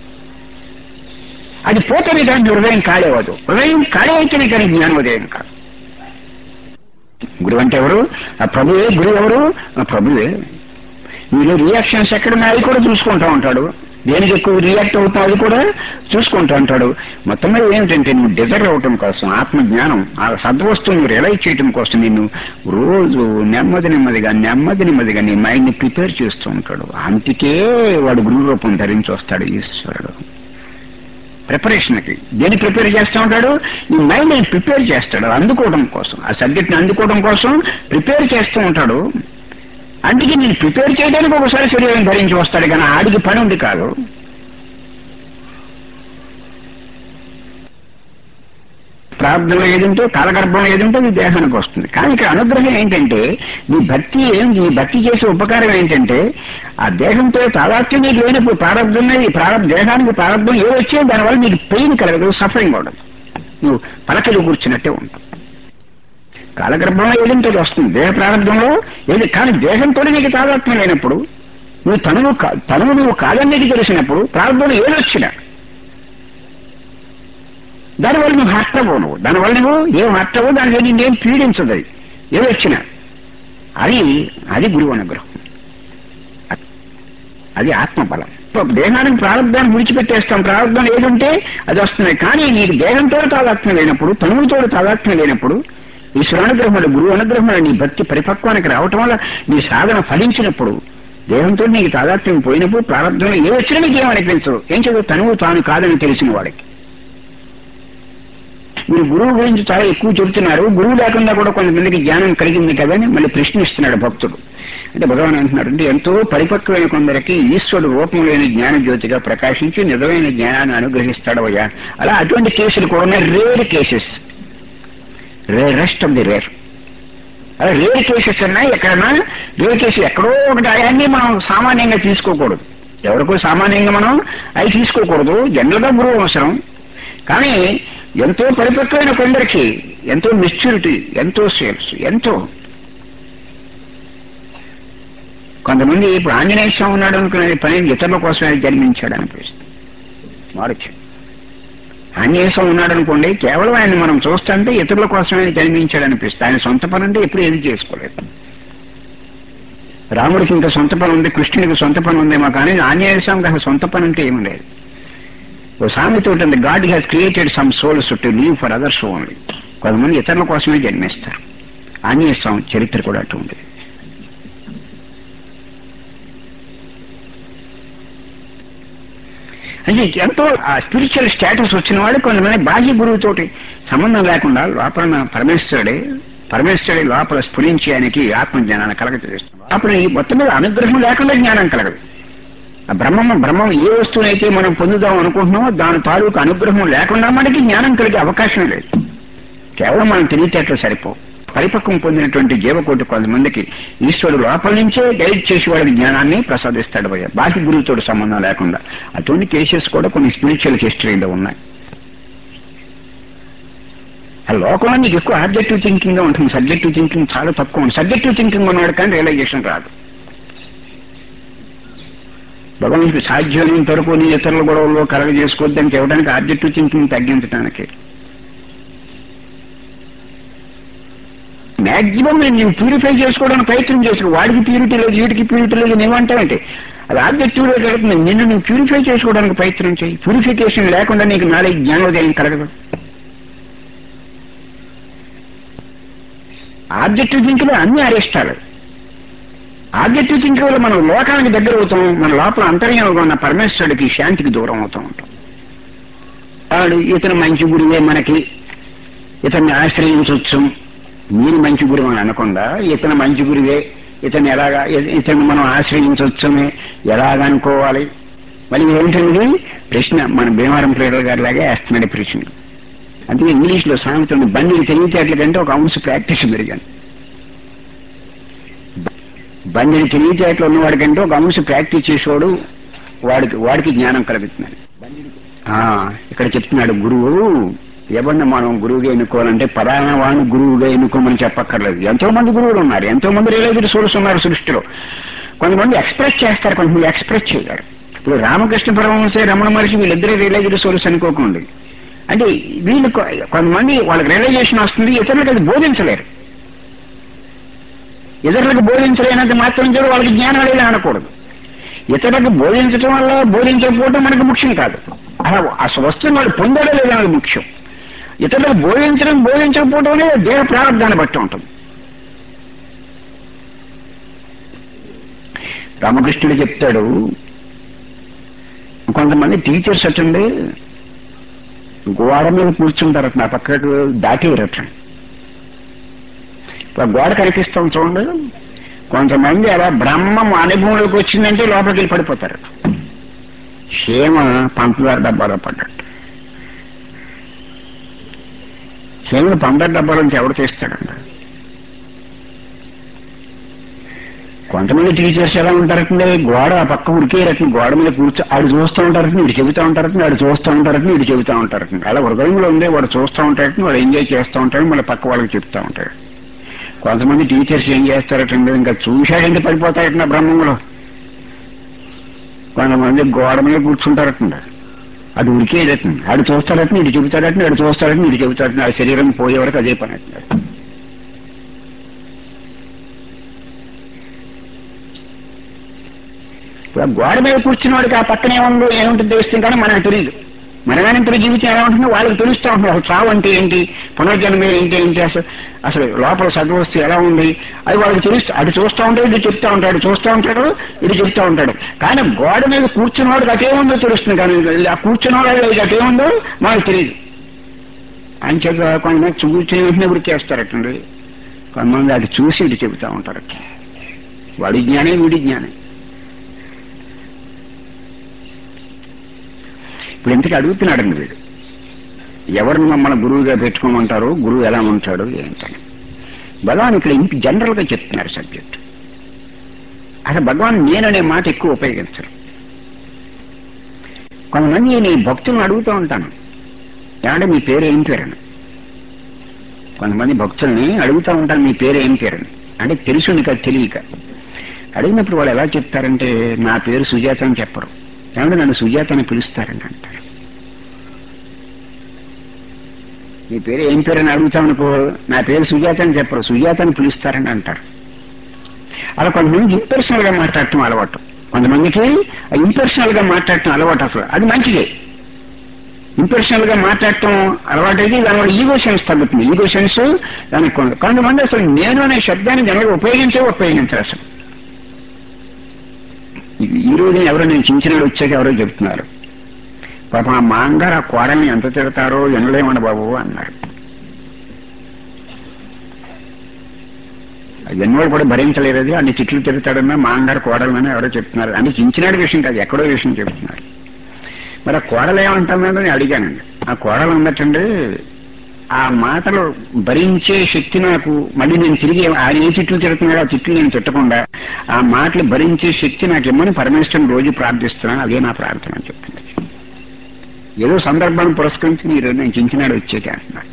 Speaker 1: అది పోతేనే కానీ హృదయం ఖాళీ అవ్వదు హృదయం ఖాళీ అయితేనే కానీ జ్ఞానోదయం కాదు గురువు అంటే ఎవరు ఆ ప్రభువే గురువు ఎవరు ఆ ప్రభువే మీరు రియాక్షన్స్ ఎక్కడున్నా అవి కూడా చూసుకుంటా ఉంటాడు దేనికి ఎక్కువ రియాక్ట్ అవుతావు అది కూడా చూసుకుంటూ ఉంటాడు మొత్తం మీద ఏమిటంటే నువ్వు డిజర్వ్ అవటం కోసం ఆత్మ జ్ఞానం ఆ సద్వస్తువుని రియలైజ్ చేయటం కోసం నిన్ను రోజు నెమ్మది నెమ్మదిగా నెమ్మది నెమ్మదిగా నీ మైండ్ ని ప్రిపేర్ చేస్తూ ఉంటాడు అందుకే వాడు గురు రూపం ధరించి వస్తాడు ఈశ్వరుడు ప్రిపరేషన్కి దేని ప్రిపేర్ చేస్తూ ఉంటాడు ఈ మైండ్ ని ప్రిపేర్ చేస్తాడు అందుకోవడం కోసం ఆ సబ్జెక్ట్ ని అందుకోవడం కోసం ప్రిపేర్ చేస్తూ ఉంటాడు అందుకే నేను ప్రిపేర్ చేయడానికి ఒకసారి శరీరం ధరించి వస్తాడు కానీ ఆడికి పని ఉంది కాదు ప్రార్థనలో ఏదుంటే కాలగర్భంలో ఏదుంటే అది దేహానికి వస్తుంది కానీ ఇక్కడ అనుగ్రహం ఏంటంటే నీ భక్తి ఏం నీ భక్తి చేసే ఉపకారం ఏంటంటే ఆ దేహంతో తాదాత్యం నీకు లేనప్పుడు ప్రారంభం ఉన్నది ప్రారంభ దేహానికి ప్రారంభం ఏ వచ్చే దానివల్ల నీకు పెయిన్ కలగదు సఫరింగ్ ఉండదు నువ్వు పలకలు కూర్చున్నట్టే ఉంటావు కాలగర్భంలో ఏదంటే అది వస్తుంది దేహ ప్రారంభంలో ఏది కానీ దేహంతో నీకు తాదాత్మ్యం లేనప్పుడు నువ్వు తనువు కా- తనువు నువ్వు కాదనేది తెలిసినప్పుడు ప్రారంభంలో ఏది వచ్చినా దానివల్ల నువ్వు హర్ట్ అవ్వవు నువ్వు దానివల్ల నువ్వు ఏం హర్ట్ అవ్వవు దానికి నిన్నేం పీడించదు అది ఏది వచ్చినా అది అది గురువు అనుగ్రహం అది ఆత్మబలం ఇప్పుడు దేహానికి ప్రారంభాన్ని విడిచిపెట్టేస్తాం ప్రారంభం ఏదుంటే అది వస్తుంది కానీ నీకు దేహంతో తాదాత్మ్యం లేనప్పుడు తనువుతో తాదాత్మ్యం లేనప్పుడు ఈశ్వరానుగ్రహములు గురువు అనుగ్రహములు నీ భక్తి పరిపక్వానికి రావటం వల్ల నీ సాధన ఫలించినప్పుడు దేహంతో నీకు తాదాత్మ్యం పోయినప్పుడు ప్రారంభంలో ఏ వచ్చినా నీకు ఏమనిపించదు ఏం చదువు తనువు తాను కాదని తెలిసిన వాడికి మీరు గురువు గురించి చాలా ఎక్కువ చెబుతున్నారు గురువు లేకుండా కూడా కొంతమందికి జ్ఞానం కలిగింది కదా అని మళ్ళీ ప్రశ్నిస్తున్నాడు భక్తుడు అంటే భగవాన్ అంటున్నాడు అంటే ఎంతో పరిపక్వమైన కొందరికి ఈశ్వరుడు రూపం లేని జ్ఞాన జ్యోతిగా ప్రకాశించి నిజమైన జ్ఞానాన్ని అనుగ్రహిస్తాడు అయ్యా అలా అటువంటి కేసులు కూడా ఉన్నాయి rare cases rare rest of the rare అలా రేర్ కేసెస్ ఉన్నాయి ఎక్కడన్నా రేర్ కేసు ఎక్కడో ఒకటి అవన్నీ మనం సామాన్యంగా తీసుకోకూడదు ఎవరికో సామాన్యంగా మనం అవి తీసుకోకూడదు జనరల్ గా గురువు అవసరం కానీ ఎంతో పరిపక్వమైన కొందరికి ఎంతో మెచ్యూరిటీ ఎంతో సేల్స్ ఎంతో కొంతమంది ఇప్పుడు ఆంజనేయ స్వామి ఉన్నాడు అనుకునే పని ఇతరుల కోసమే జన్మించాడు అనిపిస్తుంది మారచ్చు ఆంజనేయ స్వామి ఉన్నాడు అనుకోండి కేవలం ఆయన మనం చూస్తుంటే ఇతరుల కోసమే జన్మించాడు అనిపిస్తుంది ఆయన సొంత పని అంటే ఎప్పుడు ఏది చేసుకోలేదు రాముడికి ఇంకా సొంత పని ఉంది కృష్ణుడికి సొంత పని ఉందేమో కానీ ఆంజనేయ స్వామికి అసలు సొంత పని అంటే ఏమి లేదు ఓ సామెత ఉంటుంది God has created some souls to live for others only కొంతమంది ఇతరుల కోసమే జన్మిస్తారు ఆంజనేయ స్వామి చరిత్ర కూడా అటు ఉండేది అంటే ఎంతో ఆ స్పిరిచువల్ స్టేటస్ వచ్చిన వాడు కొంతమంది బాహ్య గురువుతోటి సంబంధం లేకుండా లోపల పరమేశ్వరుడే పరమేశ్వరుడి లోపల స్ఫురించి ఆయనకి ఆత్మజ్ఞానాన్ని కలగజేస్తున్నాడు అప్పుడు ఈ మొత్తం మీద అనుగ్రహం లేకుండా జ్ఞానం కలగదు ఆ బ్రహ్మం బ్రహ్మం ఏ వస్తువునైతే మనం పొందుదాం అనుకుంటున్నామో దాని తాలూకు అనుగ్రహం లేకుండా మనకి జ్ఞానం కలిగే అవకాశం లేదు కేవలం మనం తెలివితేటలు సరిపోవు పరిపక్వం పొందినటువంటి జీవకోటి కొంతమందికి ఈశ్వరుడు లోపల నుంచే గైడ్ చేసి వాళ్ళకి జ్ఞానాన్ని ప్రసాదిస్తాడు భయ బాహ్య గురువుతో సంబంధం లేకుండా అటువంటి కేసెస్ కూడా కొన్ని స్పిరిచువల్ హిస్టరీలో ఉన్నాయి ఆ లోకంలో నీకు ఎక్కువ ఆబ్జెక్టివ్ థింకింగ్ గా ఉంటుంది సబ్జెక్టివ్ థింకింగ్ చాలా తక్కువ ఉంటుంది సబ్జెక్టివ్ థింకింగ్ ఉన్నాడు కానీ రియలైజేషన్ రాదు భగవంతుడికి సాధ్యమైనంత వరకు నీ ఇతరుల గొడవల్లో కలగ చేసుకోవద్దని చెప్పడానికి ఆబ్జెక్టివ్ థింకింగ్ తగ్గించడానికి మాక్సిమం నేను ప్యూరిఫై చేసుకోవడానికి ప్రయత్నం చేసుకో వాడికి ప్యూరిటీ లేదు వీడికి ప్యూరిటీ లేదు నువ్వంటావంటే అది ఆబ్జెక్టివ్ లో జరుగుతుంది నిన్ను నువ్వు ప్యూరిఫై చేసుకోవడానికి ప్రయత్నం చేయి ప్యూరిఫికేషన్ లేకుండా నీకు నాలెడ్జ్ జ్ఞానోదయం కలగదు ఆబ్జెక్టివ్ థింకింగ్ అన్ని అరిష్టాలు ఆబ్జెక్టివ్ థింకింగ్ వల్ల మనం లోకానికి దగ్గర అవుతాం మన లోపల అంతర్యంగా ఉన్న పరమేశ్వరుడికి శాంతికి దూరం అవుతూ ఉంటాం వాడు ఇతను మంచి గురువే మనకి ఇతన్ని ఆశ్రయించవచ్చు మీరు మంచి గురువు అని అనకుండా ఇతను మంచి గురువే ఇతను ఎలాగా ఇతన్ని మనం ఆశ్రయించవచ్చని ఎలాగనుకోవాలి మళ్ళీ ఏంటండి ప్రశ్న మన భీమవరం ప్రేరర్ గారి లాగే వేస్తున్నాడు ఈ ప్రశ్న అందుకే ఇంగ్లీష్లో సామెతలు బండికి తెలివితేటల కంటే ఒక అంశ ప్రాక్టీస్ పెరిగాను బండిని తెలివితేటలు ఉన్నవాడి కంటే ఒక అంశ ప్రాక్టీస్ చేసేవాడు వాడికి వాడికి జ్ఞానం కలుగుతున్నాడు ఆ, ఇక్కడ చెప్తున్నాడు గురువు ఎవరిని మనం గురువుగా ఎన్నుకోవాలంటే పలానా వాడిని గురువుగా ఎన్నుకోమని చెప్పక్కర్లేదు ఎంతో మంది గురువులు ఉన్నారు ఎంతో మంది రియలైజ్డ్ సోర్స్ ఉన్నారు సృష్టిలో కొంతమంది ఎక్స్ప్రెస్ చేస్తారు కొంతమంది ఎక్స్ప్రెస్ చేయరు ఇప్పుడు రామకృష్ణ పరమహంస రమణ మహర్షి వీళ్ళిద్దరే రియలైజ్డ్ సోర్స్ అనుకోకండి అంటే వీళ్ళు కొ- కొంతమంది వాళ్ళకి రియలైజేషన్ వస్తుంది ఇతరులకు అది బోధించలేరు ఇతరులకు బోధించలేనంత మాత్రం చేత వాళ్ళకి జ్ఞానం లేదు అనకూడదు ఇతరులకు బోధించడం వల్ల బోధించకపోవడం మనకు ముఖ్యం కాదు అలా ఆ వస్తువుని వాళ్ళు పొందడం లేదన్నది ముఖ్యం ఇతరులకు బోధించడం బోధించకపోవడం అనేది దేహ ప్రారంభాన్ని బట్టి ఉంటుంది రామకృష్ణుడు చెప్తాడు కొంతమంది టీచర్స్ అటండి గోడ మీద కూర్చుంటారు నా పక్కకు దాటేయరట ఇప్పుడు గోడ కనిపిస్తాం చూడండి కొంతమంది అలా బ్రహ్మం అనుభవంలోకి వచ్చిందంటే లోపలికి వెళ్ళి పడిపోతారు క్షేమ పంచదార డబ్బాలో పడ్డట్టు క్షేమ పంచదార డబ్బాలో నుంచి ఎవడు తీస్తాడండి కొంతమంది టీచర్స్ ఎలా ఉంటారంటే గోడ ఆ పక్క ఉరికే రకం గోడ మీద కూర్చో ఆడు చూస్తూ ఉంటారని వీడు చెబుతూ ఉంటారని వాడు చూస్తూ ఉంటారని వీడు చెబుతూ ఉంటారని అలా హృదయంలో ఉంది వాడు చూస్తూ ఉంటారని వాడు ఎంజాయ్ చేస్తూ ఉంటాడు మళ్ళీ పక్క వాళ్ళకి చెప్తూ ఉంటాడు కొంతమంది టీచర్స్ ఏం చేస్తారటండి ఇంకా చూశాడంటే పడిపోతారట నా బ్రహ్మంలో కొంతమంది గోడ మీద కూర్చుంటారటండి అది ఉరికేదటండి ఆడు చూస్తాడటని ఇటు చెబుతాడటని ఆడు చూస్తాడటని ఇటు చెబుతాడటని ఆ శరీరం పోయే వరకు అదే పని అవుతుంది ఇప్పుడు ఆ గోడ మీద కూర్చున్న వాడికి ఆ పక్కన ఏముందో ఏముంటుంది తెలుస్తుంది కానీ మనకు తెలియదు మరణానంతర జీవితం ఎలా ఉంటుందో వాళ్ళకి తెలుస్తూ ఉంటుంది అసలు చావు అంటే ఏంటి పునర్జన్మ ఏంటి ఏంటి అసలు అసలు లోపల సద్వస్తు ఎలా ఉంది అది వాళ్ళకి తెలుస్తూ అటు చూస్తూ ఉంటాడు ఇటు చెప్తా ఉంటాడు చూస్తూ ఉంటాడు ఇటు చెప్తా ఉంటాడు కానీ గోడ మీద కూర్చున్న వాడికి అటేముందో తెలుస్తుంది కానీ ఆ కూర్చున్న వాడికి అటేముందో మనకు తెలియదు ఆయన చేత కొంతమంది కూర్చుని వెంటనే వృత్తి చేస్తారటండి కొంతమంది అది చూసి ఇటు చెబుతూ ఉంటారు వాడి జ్ఞానే వీడి జ్ఞానే ఇప్పుడు ఇంతకీ అడుగుతున్నాడండి వీడు ఎవరిని మమ్మల్ని గురువుగా పెట్టుకోమంటారు గురువు ఎలా ఉంటాడు ఏంటని భగవాన్ ఇక్కడ ఇంటి జనరల్గా చెప్తున్నారు సబ్జెక్ట్ అసలు భగవాన్ నేననే మాట ఎక్కువ ఉపయోగించరు కొంతమంది నేను భక్తులను అడుగుతూ ఉంటాను ఏమంటే మీ పేరు ఏం పేరని కొంతమంది భక్తుల్ని అడుగుతూ ఉంటాను మీ పేరు ఏం పేరని అంటే తెలుసుంది కదా తెలియక అడిగినప్పుడు వాళ్ళు ఎలా చెప్తారంటే నా పేరు సుజాత అని చెప్పరు ఏమంటే నన్ను సుజాత అని పిలుస్తారని అంటారు నీ పేరు ఏం పేరు అని అడుగుతామనుకో నా పేరు సుజాత అని చెప్పరు సుజాత అని పిలుస్తారని అంటారు అలా కొంతమందికి ఇంపర్సనల్ గా మాట్లాడటం అలవాటు కొంతమందికి ఇంపర్సనల్ గా మాట్లాడటం అలవాటు అసలు అది మంచిదే ఇంపర్సనల్ గా మాట్లాడటం అలవాటు అయితే దానివల్ల ఈగో సెన్స్ తగ్గుతుంది ఈగో సెన్స్ దానికి కొంత- కొంతమంది అసలు నేను అనే శబ్దాన్ని జనరల్గా ఉపయోగించే ఉపయోగించారు అసలు ఈ- ఈ రోజు ఎవరో నేను చించినాడు వచ్చాక ఎవరో చెప్తున్నారు పాపం ఆ మాంగారు ఆ కోడల్ని ఎంత తిడతారో ఎనలేమండి బాబు అన్నారు ఎన్నోడు కూడా భరించలేదు అది అన్ని తిట్లు తిడతాడన్నా మాంగారు కోడలని ఎవరో చెప్తున్నారు అంటే చించినాడు విషయం కాదు ఎక్కడో విషయం చెప్తున్నారు మరి ఆ కోడలు ఏమంటుందని నేను అడిగానండి ఆ కోడలు ఉన్నట్టండి ఆ మాటలు భరించే శక్తి నాకు మళ్ళీ నేను తిరిగి ఆయన ఏ తిట్లు తిడుతున్నాడో ఆ తిట్లు నేను తిట్టకుండా ఆ మాటలు భరించే శక్తి నాకు ఇమ్మని పరమేశ్వరం రోజు ప్రార్థిస్తున్నాను అదే నా ప్రార్థన అని చెప్పింది ఏదో సందర్భాన్ని పురస్కరించి మీరు నేను చించినాడు వచ్చేది అంటున్నాడు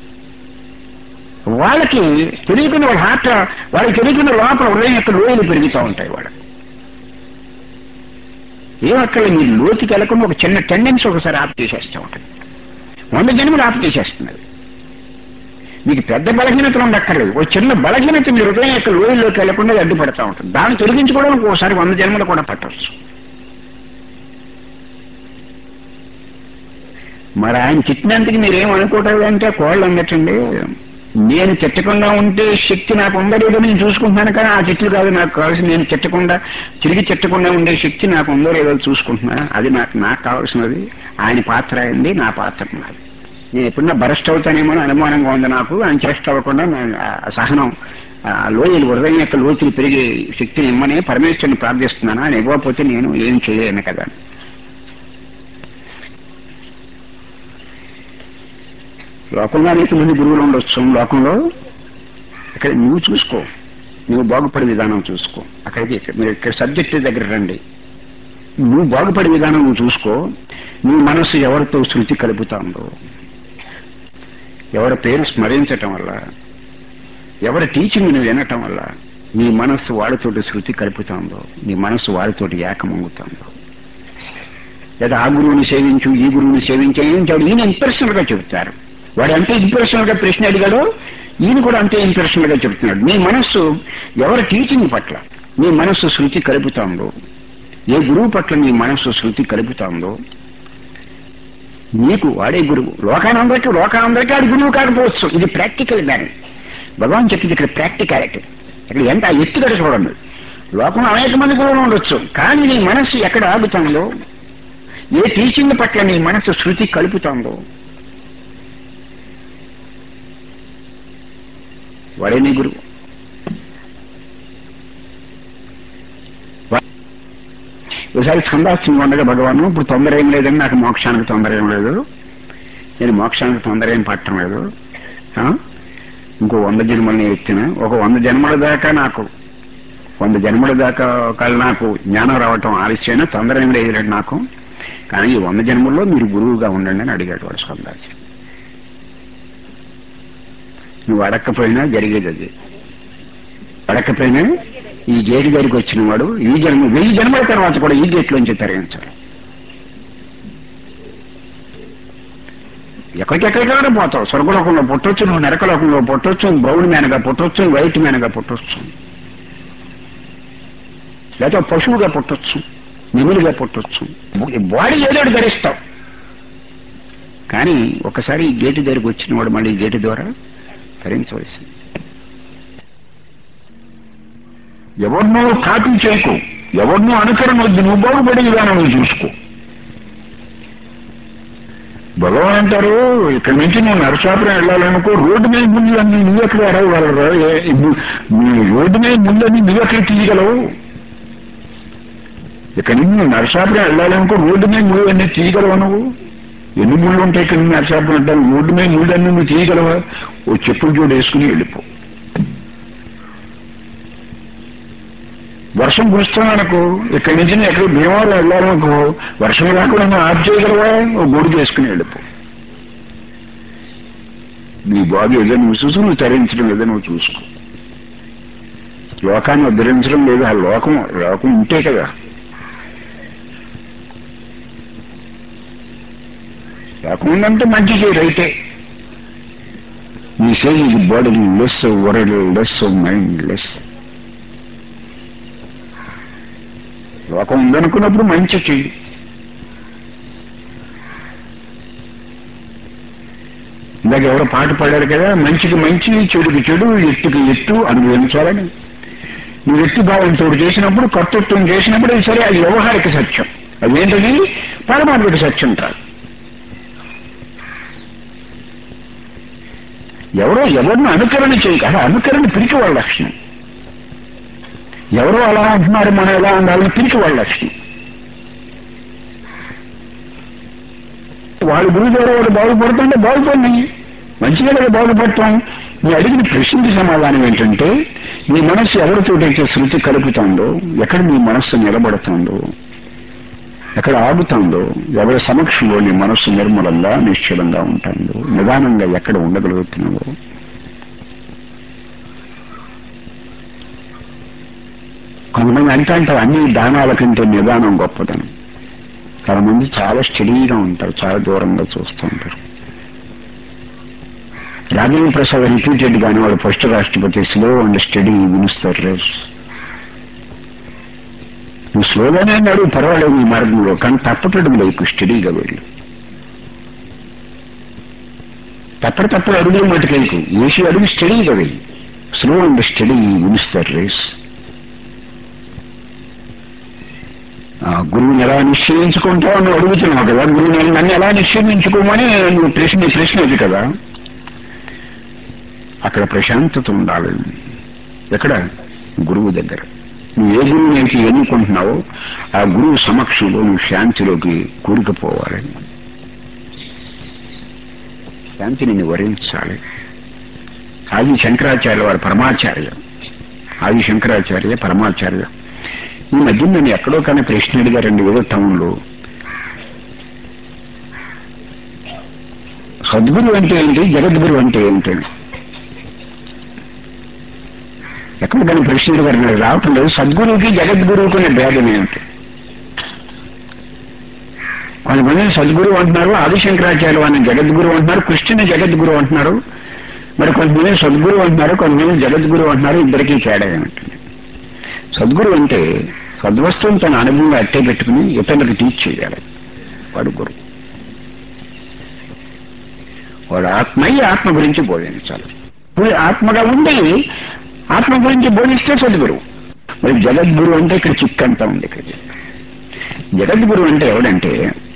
Speaker 1: వాళ్ళకి తెలియకుండా వాళ్ళ హార్ట్ వాళ్ళకి తెలియకుండా లోపల హృదయం యొక్క లోయలు పెరుగుతూ ఉంటాయి వాళ్ళకి ఏమక్కడ మీరు లోతుకి వెళ్ళకుండా ఒక చిన్న టెండెన్సీ ఒకసారి ఆఫ్ చేసేస్తూ ఉంటుంది వంద జన్మలు ఆఫ్ చేసేస్తున్నది మీకు పెద్ద బలహీనతలు ఉండక్కర్లేదు ఒక చిన్న బలహీనత మీ హృదయం యొక్క లోయల్లోకి వెళ్లకుండా అది అడ్డుపడతా ఉంటుంది దాన్ని తొలగించుకోవడానికి ఒకసారి వంద జన్మలు కూడా పట్టవచ్చు మరి ఆయన తిట్టినందుకు మీరేం అనుకోవటం అంటే కోళ్ళు అందటండి నేను తిట్టకుండా ఉంటే శక్తి నాకు ఉందా లేదో నేను చూసుకుంటున్నాను కానీ ఆ చెట్లు కాదు నాకు కావాల్సింది నేను తిట్టకుండా తిరిగి తిట్టకుండా ఉండే శక్తి నాకు ఉందో లేదో చూసుకుంటున్నా అది నాకు నాకు కావాల్సినది ఆయన పాత్ర అయింది నా పాత్ర నాది నేను ఎప్పుడన్నా బరస్ట్ అవుతానేమో అని అనుమానంగా ఉంది నాకు ఆయన చేష్ట అవ్వకుండా నేను ఆ సహనం ఆ లోయలు హృదయం యొక్క లోతులు పెరిగే శక్తిని ఇమ్మని పరమేశ్వరుని ప్రార్థిస్తున్నాను ఆయన ఇవ్వకపోతే నేను ఏం చేయలేను కదా లోకంలో అనేక మంది గురువులు ఉండొచ్చు లోకంలో ఇక్కడ నువ్వు చూసుకో నువ్వు బాగుపడే విధానం చూసుకో అక్కడికి ఇక్కడ- మీరు ఇక్కడ సబ్జెక్ట్ దగ్గర రండి నువ్వు బాగుపడే విధానం నువ్వు చూసుకో నీ మనసు ఎవరితో శృతి కలుపుతాందో ఎవరి పేరు స్మరించటం వల్ల ఎవరి టీచింగ్ నువ్వు వినటం వల్ల నీ మనస్సు వాడితోటి శృతి కలుపుతాందో నీ మనస్సు వాడితోటి ఏకమవుతాందో లేదా ఆ గురువుని సేవించు ఈ గురువుని సేవించు ఏంటాడు ఈయన ఇంప్రెషనల్ గా చెబుతారు వాడు అంతే ఇంప్రెషనల్ గా ప్రశ్న అడిగాడో ఈయన కూడా అంతే ఇంప్రెషనల్ గా చెబుతున్నాడు నీ మనస్సు ఎవరి టీచింగ్ పట్ల నీ మనస్సు శృతి కలుపుతాందో ఏ గురువు పట్ల నీ మనస్సు శృతి కలుపుతాందో నీకు వాడే గురువు లోకానందరికీ లోకానందరికీ ఆడి గురువు కాకపోవచ్చు ఇది ప్రాక్టికల్ మ్యాన్ భగవాన్ చెప్పింది ఇక్కడ ప్రాక్టికాలిటీ ఇక్కడ ఎంత ఎత్తుగడ చూడండి లోకంలో అనేక మంది గురువులు ఉండొచ్చు కానీ నీ మనస్సు ఎక్కడ ఆగుతుందో ఏ టీచింగ్ పట్ల నీ మనస్సు శృతి కలుపుతుందో వాడే నీ గురువు వా- ఒకసారి సందాస్తుంది ఉండగా భగవాను ఇప్పుడు తొందర ఏం లేదండి నాకు మోక్షానికి తొందర ఏం లేదు నేను మోక్షానికి తొందర ఏం పట్టడం లేదు ఆ? ఇంకో వంద జన్మలని ఎత్తిన ఒక వంద జన్మల దాకా నాకు వంద జన్మల దాకా ఒకవేళ నాకు జ్ఞానం రావటం ఆలస్యమైనా తొందర ఏం లేదు నాకు కానీ ఈ వంద జన్మల్లో మీరు గురువుగా ఉండండి అని అడిగాడు వాడు సందాసి నువ్వు అడక్కపోయినా జరిగేది అది అడక్కపోయినా ఈ గేటు దగ్గరికి వచ్చిన వాడు ఈ జన్మ వెయ్యి జన్మల తర్వాత కూడా ఈ గేట్లోంచి తరలించాలి ఎక్కడికెక్కడికైనా పోతావు స్వర్గలోకంలో పుట్టొచ్చు నువ్వు నరకలోకంలో పుట్టొచ్చు బ్రౌన్ మ్యాన్గా పుట్టొచ్చు వైట్ మ్యాన్గా పుట్టొచ్చు లేదా పశువుగా పుట్టొచ్చు నిములుగా పుట్టొచ్చు బాడీ ఏదో ఒకటి ధరిస్తావు కానీ ఒకసారి ఈ గేటు దగ్గరికి వచ్చిన వాడు మళ్ళీ ఈ గేటు ద్వారా ధరించవలసింది ఎవరినో కాపీ చేయకు ఎవరినో అనుకరణ వద్దు నువ్వు బాగుపడే విధానం నువ్వు చూసుకో భగవాన్ అంటారు ఇక్కడి నుంచి నువ్వు నరసాపురం వెళ్ళాలనుకో రోడ్డు మీద ముందు అన్ని నువ్వు ఎక్కడ అడగగలరా ఏ- ఇప్పుడు నీ రోడ్డు మీద ముందని నువ్వు ఎక్కడ తీయగలవు ఇక్కడి నుంచి నువ్వు నరసాపురం వెళ్ళాలనుకో రోడ్డు మీద నువ్వు అన్ని తీయగలవా నువ్వు ఎన్ని ముళ్ళు ఉంటాయి ఇక్కడ నుంచి నరసాపురం అంటే రోడ్డు మీద ముళ్ళు అన్ని నువ్వు తీయగలవా ఓ చెప్పులు జోడు వేసుకుని వెళ్ళిపో వర్షం కురుస్తాననుకో ఇక్కడి నుంచి నేను ఎక్కడ భీమవరం వెళ్ళాలనుకో వర్షం రాకుండా నువ్వు ఆఫ్ చేయగలవా ఓ గొడుగు వేసుకుని వెళ్ళిపో నీ బాగు ఏదో నువ్వు చూసు నువ్వు తరించడం ఏదో నువ్వు చూసుకో లోకాన్ని ఉద్ధరించడం లేదు ఆ లోకం లోకం ఉంటే కదా లోకం ఉందంటే మంచి చేయి రైతే నీ సేజ్ ఇది body less world less mind less లోకం ఉందనుకున్నప్పుడు మంచి చెయ్యి ఇందాక ఎవరో పాట పాడారు కదా మంచికి మంచి చెడుకి చెడు ఎత్తుకి ఎత్తు అనుభవించాలని నువ్వు వ్యక్తి భావంతో చేసినప్పుడు కర్తృత్వం చేసినప్పుడు అది సరే అది వ్యవహారిక సత్యం అదేంటది పరమాత్మిక సత్యం కాదు ఎవరో ఎవరిని అనుకరణ చేయక అలా అనుకరణ పిరికి వాళ్ళ లక్షణం ఎవరో అలా అంటున్నారు మనం ఎలా ఉండాలని పిరికి వాళ్ళ లక్షణం వాళ్ళ గురువు ద్వారా వాళ్ళు బాగుపడుతుంటే బాగుపడి మంచిగా కదా బాగుపడటం నీ అడిగిన ప్రశ్నకి సమాధానం ఏంటంటే నీ మనస్సు ఎవరితోటైతే శృతి కలుపుతుందో ఎక్కడ నీ మనస్సు నిలబడుతుందో ఎక్కడ ఆగుతుందో ఎవరి సమక్షంలో నీ మనస్సు నిర్మలంగా నిశ్చలంగా ఉంటుందో నిదానంగా ఎక్కడ ఉండగలుగుతున్నావో కొంతమంది అంటే అంటారు అన్ని దానాల కంటే నిదానం గొప్పదని చాలా మంది చాలా స్టడీగా ఉంటారు చాలా దూరంగా చూస్తూ ఉంటారు రాజేంద్ర ప్రసాద్ రిపీటెడ్ గానే వాళ్ళు ఫస్ట్ రాష్ట్రపతి స్లో అండ్ స్టడీ వినిస్తారు రేస్ నువ్వు స్లోగానే అడుగు పర్వాలేదు ఈ మార్గంలో కానీ తప్పటడుగు లేకు స్టడీగా వెళ్ళు తప్పటి తప్పటి అడుగులు మటుకేకు వేసి అడుగు స్టడీ కదా slow and steady wins the race గురువుని ఎలా నిశ్చయించుకుంటావు అని అడుగుతున్నావు కదా గురువుని నన్ను ఎలా నిశ్చయించుకోమని నువ్వు ప్రశ్న నీ ప్రశ్న అది కదా అక్కడ ప్రశాంతత ఉండాలి ఎక్కడ గురువు దగ్గర నువ్వు ఏ గురువుని అయితే ఎన్నుకుంటున్నావో ఆ గురువు సమక్షంలో నువ్వు శాంతిలోకి కూరుకుపోవాలి శాంతి నిన్ను వరించాలి ఆది శంకరాచార్య వారు పరమాచార్య ఆది శంకరాచార్య పరమాచార్య ఈ మధ్య నేను ఎక్కడో కానీ ప్రశ్న అడిగారండి ఏదో టౌన్లో సద్గురు అంటే ఏంటి జగద్గురు అంటే ఏంటి ఎక్కడ కానీ ప్రశ్న అడిగారు నాకు రావటం లేదు సద్గురువుకి జగద్గురువుకి ఉన్న భేదం ఏమిటి కొంతమంది సద్గురు అంటున్నారు ఆదిశంకరాచార్య వారిని జగద్గురు అంటున్నారు కృష్ణుని జగద్గురు అంటున్నారు మరి కొంతమంది సద్గురు అంటున్నారు కొంతమంది జగద్గురు అంటున్నారు ఇద్దరికీ తేడా ఏమిటి సద్గురు అంటే సద్వస్తువుని తన అనుభవంగా అట్టే పెట్టుకుని ఇతరులకు టీచ్ చేయాలి వాడు గురువు వాడు ఆత్మయ్యి ఆత్మ గురించి బోధించాలి వీడు ఆత్మగా ఉండి ఆత్మ గురించి బోధిస్తే సద్గురు మరి జగద్గురు అంటే ఇక్కడ చిక్కంతా ఉంది ఇక్కడ జగద్గురు అంటే ఎవడంటే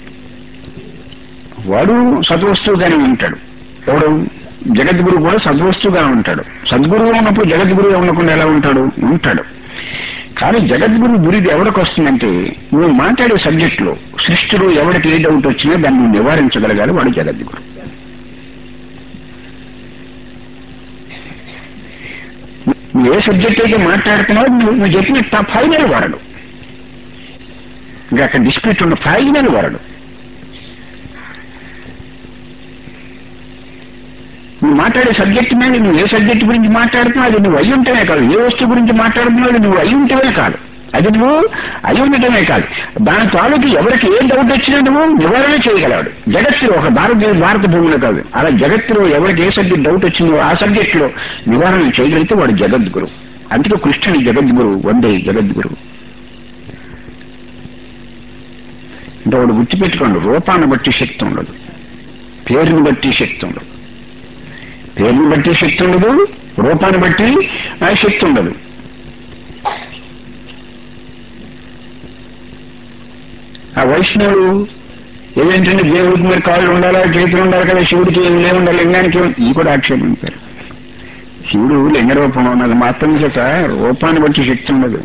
Speaker 1: వాడు సద్వస్తువుగానే ఉంటాడు ఎవడు జగద్గురు కూడా సద్వస్తువుగా ఉంటాడు సద్గురువు ఉన్నప్పుడు జగద్గురువు ఉండకుండా ఎలా ఉంటాడు ఉంటాడు కానీ జగద్గురు గురిది ఎవరికి వస్తుందంటే నువ్వు మాట్లాడే సబ్జెక్టులో సృష్టిలో ఎవరికి ఏ డౌట్ వచ్చినా దాన్ని నువ్వు నివారించగలగాలి వాడు జగద్గురు నువ్వు ఏ సబ్జెక్ట్ అయితే మాట్లాడుతున్నావు నువ్వు నువ్వు చెప్పిన ఫైనల్ వాడడు ఇంకా అక్కడ డిస్ప్యూట్ ఉన్న ఫైనల్ వాడడు నువ్వు మాట్లాడే సబ్జెక్ట్ మీద నువ్వు ఏ సబ్జెక్ట్ గురించి మాట్లాడుతున్నావు అది నువ్వు అయి ఉంటేనే కాదు ఏ వస్తువు గురించి మాట్లాడుతున్నావు అది నువ్వు అయి ఉంటేనే కాదు అది నువ్వు అయి ఉండటమే కాదు దాని తాలూకు ఎవరికి ఏ డౌట్ వచ్చినా నువ్వు నివారణ చేయగలవాడు జగత్తులో ఒక భారతదేశ భారత భూమిలో కాదు అలా జగత్తులో ఎవరికి ఏ సబ్జెక్ట్ డౌట్ వచ్చిందో ఆ సబ్జెక్టులో నివారణ చేయగలిగితే వాడు జగద్గురు అందుకే కృష్ణుని జగద్గురు వందే జగద్గురు అంటే వాడు గుర్తుపెట్టుకోండి రూపాన్ని బట్టి శక్తి ఉండదు పేరుని బట్టి శక్తి ఉండదు పేరుని బట్టి శక్తి ఉండదు రూపాన్ని బట్టి ఆ శక్తి ఉండదు ఆ వైష్ణవుడు ఏదేంటంటే దేవుడికి మరి కాళ్ళు ఉండాలా చేతులు ఉండాలి కదా శివుడికి ఏమి లేవుండాలి లింగానికి ఈ కూడా ఆక్షేపించారు శివుడు లింగ రూపంలో ఉన్నది మాత్రం చేత రూపాన్ని బట్టి శక్తి ఉండదు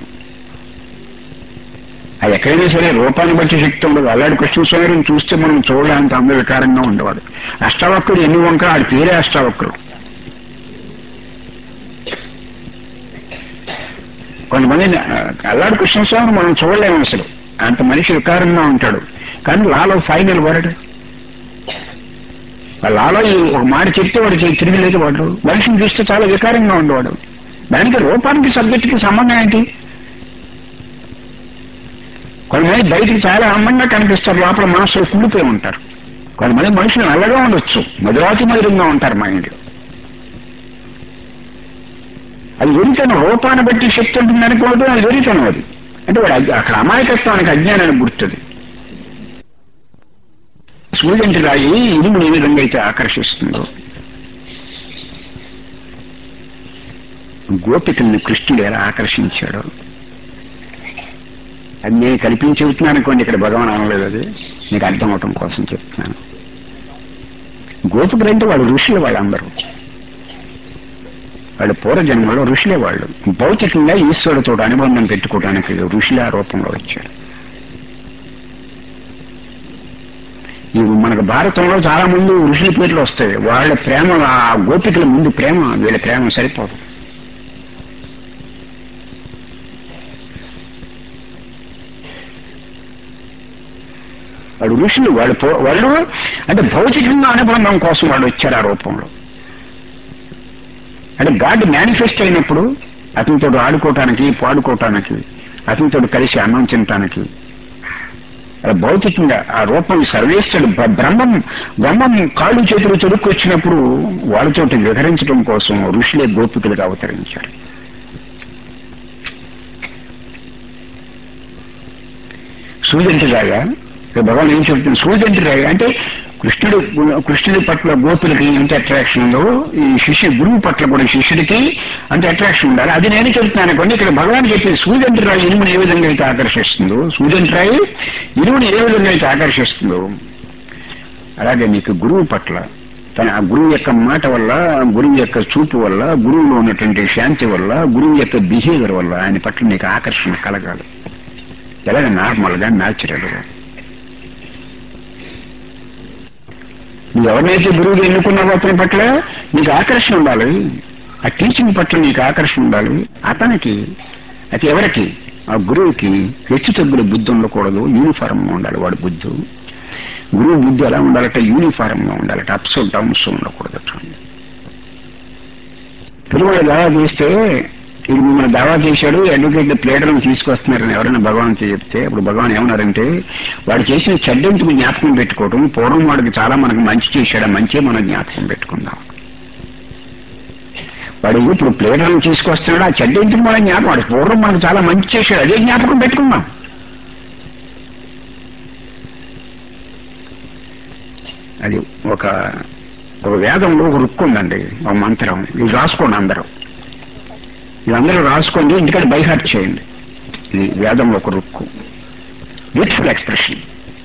Speaker 1: అది ఎక్కడైనా సరే రూపాన్ని బట్టి శక్తి ఉండదు అలాంటి కృష్ణ స్వామిని చూస్తే మనం చూడడానికి అంత వికారంగా ఉండేవాడు అష్టావక్రుడు ఎన్ని వంక ఆడి పేరే అష్టావక్రుడు కొంతమంది అల్లాడు కృష్ణస్వామిని మనం చూడలేము అసలు అంత మనిషి వికారంగా ఉంటాడు కానీ లాలో ఫైనల్ వర్డ్ లాలో ఈ ఒక మాట చెప్తే వాడు తిరిగి లేదు వాడు మనిషిని చూస్తే చాలా వికారంగా ఉండేవాడు దానికి రూపానికి సబ్జెక్టుకి సంబంధం ఏంటి కొంతమంది బయటికి చాలా అందంగా కనిపిస్తారు లోపల మనసులో కుళ్ళిపోయి ఉంటారు కొంతమంది మనుషులు నల్లగా ఉండొచ్చు మధురాతి మధురంగా ఉంటారు మా ఇంట్లో అది వెరితనం రూపాన్ని బట్టి శక్తి ఉంటుంది అనుకోవద్దు అది వెరితనం అది అంటే వాడు అజ్ఞ- అక్కడ అమాయకత్వానికి అజ్ఞానానికి గుర్తుంది సూర్యంటి రాయి ఇనుముని ఏ విధంగా అయితే ఆకర్షిస్తుందో గోపికల్ని కృష్ణుడు ఎలా ఆకర్షించాడో అది నేను కల్పించి చెబుతున్నాను అనుకోండి ఇక్కడ భగవాన్ అనలేదు అది నీకు అర్థం అవటం కోసం చెప్తున్నాను గోపికలంటే వాళ్ళు ఋషులు వాళ్ళందరూ వాళ్ళు పూర్వజన్మలో ఋషులే వాళ్ళు భౌతికంగా ఈశ్వరుడితో అనుబంధం పెట్టుకోవడానికి ఋషుల రూపంలో వచ్చారు ఇవి మనకు భారతంలో చాలా మంది ఋషుల పేర్లు వస్తాయి వాళ్ళ ప్రేమ ఆ గోపికల ముందు ప్రేమ వీళ్ళ ప్రేమ సరిపోదు వాడు ఋషులు వాళ్ళు పో- వాళ్ళు అంటే భౌతికంగా అనుబంధం కోసం వాళ్ళు వచ్చారు ఆ రూపంలో అంటే గాడ్ మేనిఫెస్ట్ అయినప్పుడు అతనితో ఆడుకోవటానికి పాడుకోవటానికి అతనితో కలిసి అన్నం తినటానికి అలా భౌతికంగా ఆ రూపం సర్వేశ్వరుడు బ- బ్రహ్మం బ్రహ్మం కాళ్ళు చేతులు చొరుక్కొచ్చినప్పుడు వాళ్ళతోటి విహరించడం కోసం ఋషులే గోపికలుగా అవతరించారు సూర్యంటి రాగా భగవాన్ ఏం చెబుతుంది సూర్యంటి రాగా అంటే కృష్ణుడు కృష్ణుడి పట్ల గోపులకి ఎంత అట్రాక్షన్ ఉందో ఈ శిష్యు గురువు పట్ల కూడా శిష్యుడికి అంత అట్రాక్షన్ ఉండాలి అది నేను చెప్తున్నాను అనుకోండి ఇక్కడ భగవాన్ చెప్పి సూర్యంటి రాయి ఇనుముని ఏ విధంగా అయితే ఆకర్షిస్తుందో సూర్యంటి రాయి ఇనుముని ఏ విధంగా అయితే ఆకర్షిస్తుందో అలాగే నీకు గురువు పట్ల తన ఆ గురువు యొక్క మాట వల్ల గురువు యొక్క చూపు వల్ల గురువులో ఉన్నటువంటి శాంతి వల్ల గురువు యొక్క బిహేవియర్ వల్ల ఆయన పట్ల నీకు ఆకర్షణ కలగాలి ఎలాగ నార్మల్ గా న్యాచురల్ గా నువ్వు ఎవరినైతే గురువుగా ఎన్నుకున్నావో అతని పట్ల నీకు ఆకర్షణ ఉండాలి ఆ టీచింగ్ పట్ల నీకు ఆకర్షణ ఉండాలి అతనికి అది ఎవరికి ఆ గురువుకి హెచ్చు తగ్గుల బుద్ధి ఉండకూడదు యూనిఫారం గా ఉండాలి వాడి బుద్ధి గురువు బుద్ధి ఎలా ఉండాలంటే యూనిఫారం గా ఉండాలంటే అప్స్ డౌన్స్ ఉండకూడదు పిల్లవాడు దావా చేస్తే ఇది మిమ్మల్ని దావా చేశాడు అడ్వకేట్ ప్లేటర్ను తీసుకొస్తున్నారని ఎవరైనా భగవాన్తో చెప్తే అప్పుడు భగవాన్ ఏమన్నారంటే వాడు చేసిన చెడ్డంతుకు జ్ఞాపకం పెట్టుకోవడం పూర్వం వాడికి చాలా మనకు మంచి చేశాడు ఆ మంచి మనం జ్ఞాపకం పెట్టుకుందాం వాడు ఇప్పుడు ప్లేటర్ను తీసుకొస్తున్నాడు ఆ చెడ్డంతుకు మనం జ్ఞాపకం వాడు పూర్వం మనకు చాలా మంచి చేశాడు అదే జ్ఞాపకం పెట్టుకుందాం అది ఒక ఒక వేదంలో ఒక రుక్కు ఉందండి ఒక మంత్రం ఇది రాసుకోండి అందరూ ఇదందరూ రాసుకోండి ఇంటికాడ బైహార్ట్ చేయండి ఇది వేదంలో ఒక రుక్కు బ్యూటిఫుల్ ఎక్స్ప్రెషన్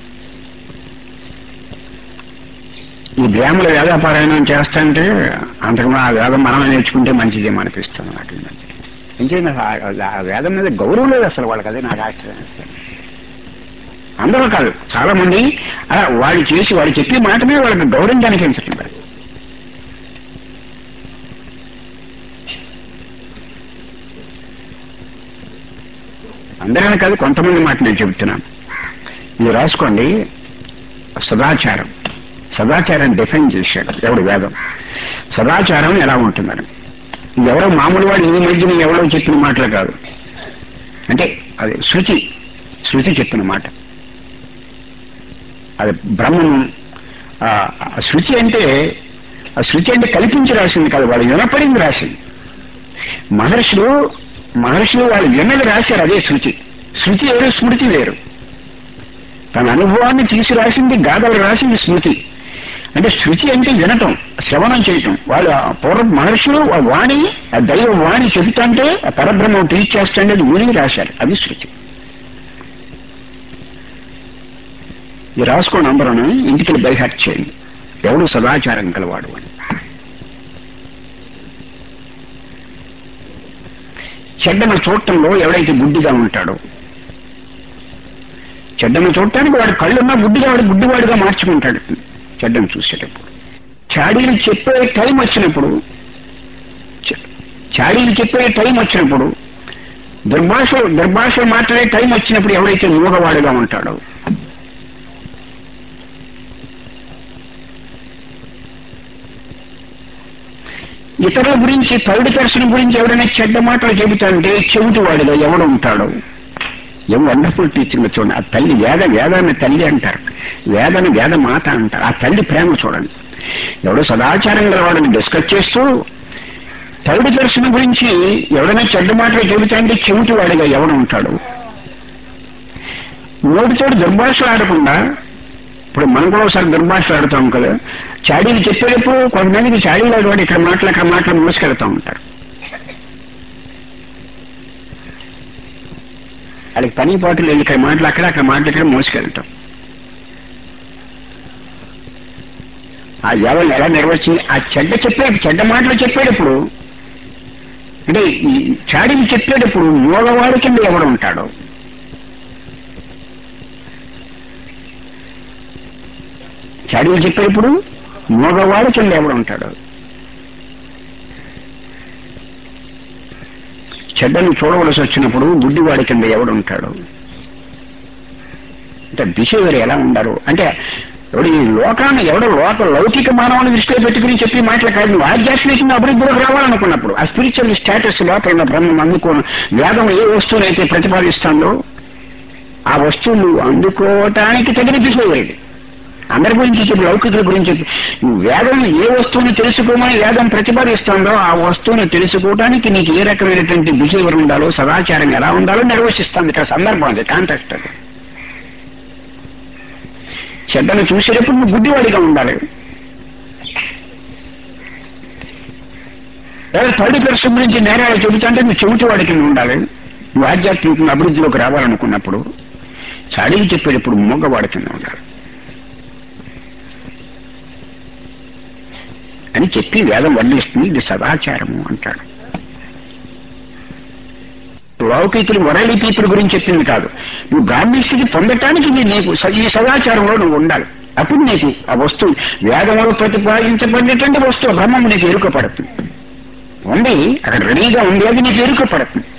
Speaker 1: ఈ గ్రాముల వేదపారాయణం చేస్తుంటే అంతకు ఆ వేదం మనమే నేర్చుకుంటే మంచిదేమో అనిపిస్తుంది నాకు ఈ మధ్య. ఇంకేంటి అసలు ఆ- ఆ వేదం మీద గౌరవం లేదు అసలు వాళ్ళకి అదే నాకు ఆశ్చర్యం వేస్తుంది. అందరూ కాదు చాలా మంది అలా వాళ్ళు చేసి వాళ్ళు చెప్పే మాట మీద వాళ్ళకి గౌరవం కనిపించడం లేదు అందరినీ కాదు కొంతమంది మాట నేను చెబుతున్నాను ఇది రాసుకోండి సదాచారం సదాచారం డిఫైన్ చేశాడు ఎవడు వేదం సదాచారం ఎలా ఉంటుందని ఇది ఎవరో మామూలు వాడు ఈ మధ్యన ఎవరో చెప్పిన మాటలు కాదు అంటే అది శృతి శృతి చెప్పిన మాట అది బ్రహ్మము ఆ ఆ శృతి అంటే ఆ శృతి అంటే కల్పించి రాసింది కాదు వాళ్ళు వినపడింది రాసింది మహర్షులు మహర్షులు వాళ్ళు విన్నది రాశారు అదే శృతి శృతి వేరు స్మృతి వేరు తన అనుభవాన్ని తీసి రాసింది గాథలు రాసింది స్మృతి అంటే శృతి అంటే వినటం శ్రవణం చేయటం వాళ్ళు ఆ పూర్వ మహర్షులు ఆ వాణి ఆ దైవ వాణి చెబుతుంటే ఆ పరబ్రహ్మం టీచ్ చేస్తుంటే అది విని రాశారు అది శృతి ఇది రాసుకోండి అందరూ ఇంటికి బైహాట్ చేయండి ఎవడు సదాచారం గలవాడు అని చెడ్డను చూడటంలో ఎవడైతే బుద్ధిగా ఉంటాడో చెడ్డను చూడటానికి వాడు కళ్ళున్నా బుద్ధిగా వాడు బుద్ధివాడిగా మార్చుకుంటాడు చెడ్డను చూసేటప్పుడు చాడీలు చెప్పే టైం వచ్చినప్పుడు చ- చాడీలు చెప్పే టైం వచ్చినప్పుడు దుర్భాష దుర్భాష మాట్లాడే టైం వచ్చినప్పుడు ఎవడైతే మూగవాడుగా ఉంటాడో ఇతరుల గురించి థర్డ్ పర్సన్ గురించి ఎవరైనా చెడ్డ మాటలు చెబుతాంటే చెవిటి వాడిగా ఎవడు ఉంటాడు ఏం వండర్ఫుల్ టీచింగ్ చూడండి ఆ తల్లి వేద వేదాన్ని తల్లి అంటారు వేదని వేద మాత అంటారు ఆ తల్లి ప్రేమ చూడండి ఎవడో సదాచారం గలవాడని డిస్కస్ చేస్తూ థర్డ్ పర్సన్ గురించి ఎవడైనా చెడ్డ మాటలు చెబుతాంటే చెవిటి వాడిగా ఎవడు ఉంటాడు నోటితోటి దుర్భాషలు ఆడకుండా ఇప్పుడు మనం కూడా ఒకసారి దుర్భాషలు ఆడుతాం కదా చాడీలు చెప్పేటప్పుడు కొంతమందికి చాడీలు ఆడవాడు ఇక్కడ మాటలు అక్కడ మాటలు మోసుకెళ్తా ఉంటారు వాళ్ళకి పని పాటలు లేదు ఇక్కడ మాటలు అక్కడ అక్కడ మాటలు ఇక్కడ మోసుకెళ్తాం ఆ ఎవరిని ఎలా నిర్వచించి ఆ చెడ్డ చెప్పే చెడ్డ మాటలు చెప్పేటప్పుడు అంటే ఈ చాడీలు చెప్పేటప్పుడు మూగవాడి కింద ఎవడు ఉంటాడు చాడీలు చెప్పేటప్పుడు మూగవాడి కింద ఎవడు ఉంటాడు చెడ్డను చూడవలసి వచ్చినప్పుడు గుడ్డివాడి కింద ఎవడు ఉంటాడు అంటే బిహేవియర్ ఎలా ఉండారు అంటే ఎవడు ఈ లోకాన్ని ఎవడో లోక లౌకిక మానవుని దృష్టిలో పెట్టుకుని చెప్పి మాటలు కాదు నువ్వు ఆధ్యాత్మికంగా అభివృద్ధిలోకి రావాలనుకున్నప్పుడు ఆ స్పిరిచువల్ స్టేటస్ లోపల ఉన్న బ్రహ్మం అందుకో వేదం ఏ వస్తువునైతే ప్రతిపాదిస్తుందో ఆ వస్తువులు అందుకోవటానికి తగిన బిహేవియర్ ఇది అందరి గురించి చెప్పి లౌకికుల గురించి చెప్పి నువ్వు వేదం ఏ వస్తువుని తెలుసుకోమని వేదం ప్రతిపాదిస్తుందో ఆ వస్తువుని తెలుసుకోవడానికి నీకు ఏ రకమైనటువంటి బిహేవియర్ ఉండాలో సదాచారం ఎలా ఉండాలో నిర్వచిస్తుంది ఇక్కడ సందర్భం అది కాంటాక్ట్ అది చెడ్డను చూసేటప్పుడు నువ్వు గుడ్డివాడిగా ఉండాలి లేదా థర్డ్ పర్సన్ గురించి నేరాలు చెబుతుంటే నువ్వు చెవిటివాడికి నువ్వు ఉండాలి నువ్వు ఆధ్యాత్మికంగా అభివృద్ధిలోకి రావాలనుకున్నప్పుడు చాడీలు చెప్పేటప్పుడు మూగవాడి కింద ఉండాలి అని చెప్పి వేదం వర్ణిస్తుంది ఇది సదాచారము అంటాడు లౌకికులు వరళి పీపుల్ గురించి చెప్పింది కాదు నువ్వు బ్రాహ్మీ స్థితి పొందటానికి ఇది నీకు స- ఈ సదాచారంలో నువ్వు ఉండాలి అప్పుడు నీకు ఆ వస్తువు వేదంలో ప్రతిపాదించబడినటువంటి వస్తువు బ్రహ్మం నీకు ఎరుక పడుతుంది ఉంది అక్కడ రెడీగా ఉంది అది నీకు ఎరుక పడుతుంది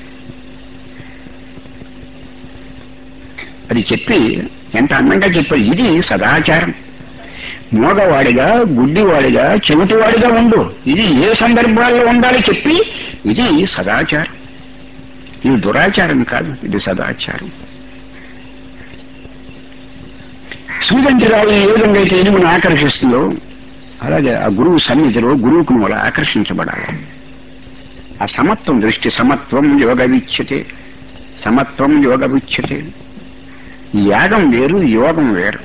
Speaker 1: అది చెప్పి ఎంత అందంగా చెప్పాడు ఇది సదాచారం మోగవాడిగా గుడ్డివాడిగా చెవిటివాడిగా ఉండు ఇది ఏ సందర్భాల్లో ఉండాలి చెప్పి ఇది సదాచారం ఇది దురాచారం కాదు ఇది సదాచారం సూదంటి రాయి ఏ విధంగా అయితే ఎనుగును ఆకర్షిస్తుందో అలాగే ఆ గురువు సన్నిధిలో గురువుకు నువ్వు అలా ఆకర్షించబడాలి ఆ సమత్వం దృష్టి సమత్వం యోగ విచ్యతే సమత్వం యోగ విచ్యతే యాగం వేరు యోగం వేరు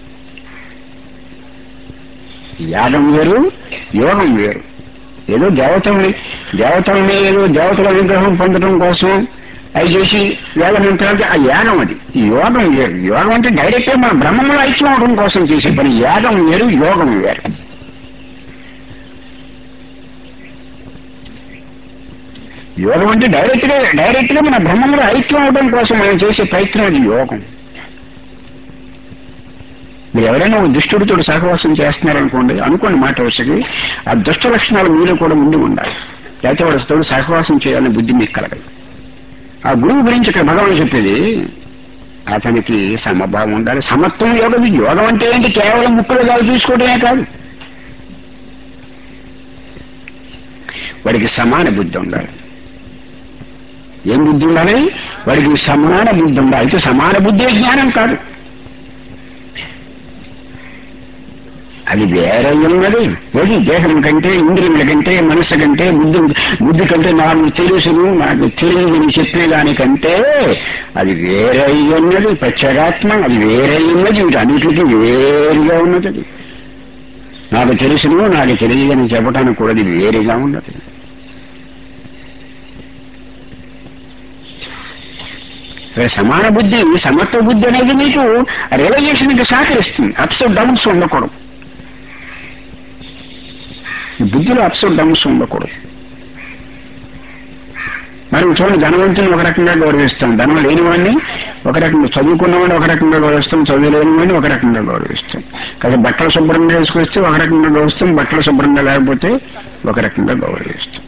Speaker 1: యాగం వేరు యోగం వేరు ఏదో దేవతల్ని దేవతల్ని ఏదో దేవతల విగ్రహం పొందడం కోసం అవి చేసి వేద మంత్రాలు ఆ యాగం అది ఈ యోగం వేరు యోగం అంటే డైరెక్ట్ మన బ్రహ్మంలో ఐక్యం అవడం కోసం చేసే పని యాగం వేరు యోగం వేరు యోగం అంటే డైరెక్ట్ గా డైరెక్ట్ గా మన బ్రహ్మంలో ఐక్యం అవడం కోసం మనం చేసే ప్రయత్నం అది యోగం మీరు ఎవరైనా ఒక దుష్టుడితో సహవాసం చేస్తున్నారనుకోండి అనుకోండి మాట వచ్చి ఆ దుష్ట లక్షణాలు మీలో కూడా ఉండి ఉండాలి లేకపోతే వాడితో సహవాసం చేయాలనే బుద్ధి మీకు కలగదు ఆ గురువు గురించి ఇక్కడ భగవాన్ చెప్పేది అతనికి సమభావం ఉండాలి సమత్వం యోగం యోగం అంటే ఏంటి కేవలం ముక్కలు కాదు చూసుకోవడమే కాదు వాడికి సమాన బుద్ధి ఉండాలి ఏం బుద్ధి ఉండాలి వాడికి సమాన బుద్ధి ఉండాలి అయితే సమాన బుద్ధి జ్ఞానం కాదు అది వేరే ఉన్నది ఏది దేహం కంటే ఇంద్రియముల కంటే మనసు కంటే బుద్ధి బుద్ధి కంటే నాకు తెలుసును నాకు తెలియదని చెప్పే దానికంటే అది వేరే ఉన్నది ప్రత్యేగాత్మ అది వేరే ఉన్నది వీటి అన్నిటికీ వేరుగా ఉన్నది అది. నాకు తెలుసును నాకు తెలియదని చెప్పడానికి కూడా అది వేరుగా ఉన్నది ఇక్కడ సమాన బుద్ధి సమత్వ బుద్ధి అనేది నీకు రియలైజేషన్కి సహకరిస్తుంది అప్స్ డౌన్స్ ఉండకూడదు ఈ బుద్ధిలో అప్స్ డౌన్స్ ఉండకూడదు మనం చూడండి ధనవంతుని ఒక రకంగా గౌరవిస్తాం ధనం లేనివాడిని ఒక రకంగా చదువుకున్నవాడిని ఒక రకంగా గౌరవిస్తాం చదువు లేనివాడిని ఒక రకంగా గౌరవిస్తాం కదా బట్టలు శుభ్రంగా వేసుకొస్తే ఒక రకంగా గౌరవిస్తాం బట్టలు శుభ్రంగా లేకపోతే ఒక రకంగా గౌరవిస్తాం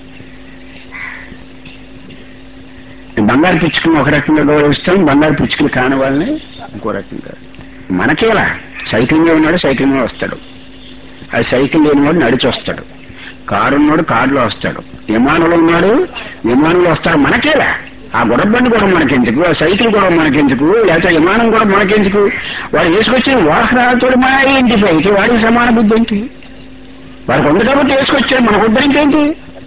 Speaker 1: బంగారు పిచ్చుకుని ఒక రకంగా గౌరవిస్తాం బంగారు పిచ్చుకుని కాని వాళ్ళని ఇంకో రకంగా మనకేలా సైకిల్ మీద ఉన్నాడు సైకిల్ మీద వస్తాడు అది సైకిల్ లేనివాడు నడిచి వస్తాడు కారు ఉన్నాడు కారులో వస్తాడు విమానంలో ఉన్నాడు విమానంలో వస్తాడు మనకేలా ఆ గుర్రబండి కూడా మనకెందుకు ఆ సైకిల్ కూడా మనకెందుకు లేకపోతే విమానం కూడా మనకెందుకు వాడు వేసుకొచ్చిన వాహనాలతో మన ఐడెంటిఫై అయితే వాడికి సమాన బుద్ధి ఏంటి వాడికి ఉంది కాబట్టి వేసుకొచ్చాడు మనకు ఉద్ధరింకేంటి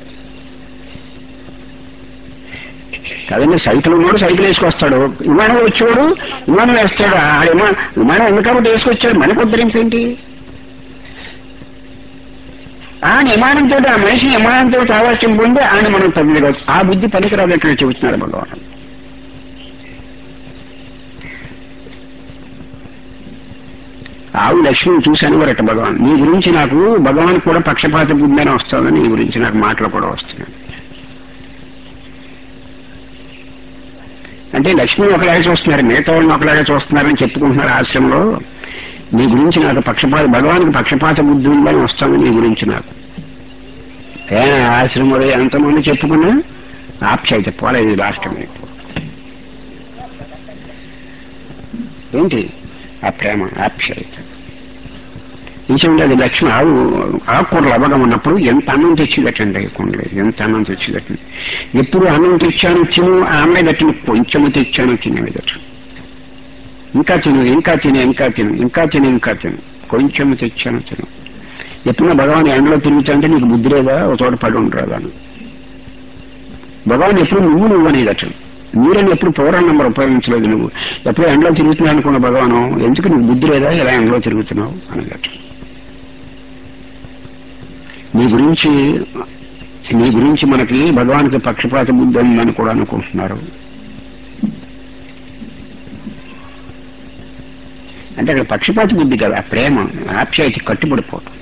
Speaker 1: కదండి సైకిల్ ఉన్నాడు సైకిల్ వేసుకొస్తాడు విమానం వచ్చాడు విమానం వేస్తాడు ఆ విమానం విమానం ఉంది కాబట్టి వేసుకొచ్చాడు మనకు ఉద్ధరింపేంటి ఆ విమానంతో ఆ మనిషి విమానంతో సావాస్యం పొంది ఆయన మనం తగ్గిపోవచ్చు ఆ బుద్ధి పనికిరాదు ఇక్కడ చెబుతున్నాడు భగవాన్ ఆవు లక్ష్మిని చూశాను వరట భగవాన్ నీ గురించి నాకు భగవాన్ కూడా పక్షపాత బుద్ధి అని వస్తుందని నీ గురించి నాకు మాటలు కూడా వస్తున్నాయి అంటే లక్ష్మి ఒకలాగే చూస్తున్నారు మిగతా వాళ్ళని ఒకలాగే చూస్తున్నారని చెప్పుకుంటున్నారు ఆశ్రమంలో నీ గురించి నాకు పక్షపాత భగవానికి పక్షపాత బుద్ధి ఉందని వస్తాను నీ గురించి నాకు ఏ ఆశ్రమంలో ఎంతమంది చెప్పుకున్నా ఆప్యాయత పోలేదు రాష్ట్రం ఇప్పుడు ఏంటి ఆ ప్రేమ ఆప్యాయత నిజంగా అది లక్ష్మి ఆవు ఆకుకూరలు అవ్వగా ఉన్నప్పుడు ఎంత అన్నం తెచ్చిదటండి కొండలు ఎంత అన్నం తెచ్చిదటండి ఎప్పుడు అన్నం తెచ్చాను తిను ఆ అమ్మాయి దట్టను కొంచెము తెచ్చాను తినేదట ఇంకా తిను ఇంకా తిను ఇంకా తిను ఇంకా తిను ఇంకా తిను కొంచెము తెచ్చాను తిను ఎప్పుడన్నా భగవాన్ ఎండలో తిరుగుతుంటే నీకు బుద్ధి లేదా ఒక చోట పడి ఉండరాదా అని భగవాన్ ఎప్పుడు నువ్వు నువ్వు అనేదట నీరని ఎప్పుడు పౌరాణ నెంబర్ ఉపయోగించలేదు నువ్వు ఎప్పుడు ఎండలో తిరుగుతున్నావు అనుకున్న భగవాను ఎందుకు నీకు బుద్ధి లేదా ఎలా ఎండలో తిరుగుతున్నావు అన్నట్టు నీ గురించి నీ గురించి మనకి భగవానికి పక్షపాత బుద్ధి ఉందని కూడా అనుకుంటున్నారు అంటే అక్కడ పక్షపాత బుద్ధి కదా ప్రేమ ఆప్యాయత కట్టుబడిపోవటం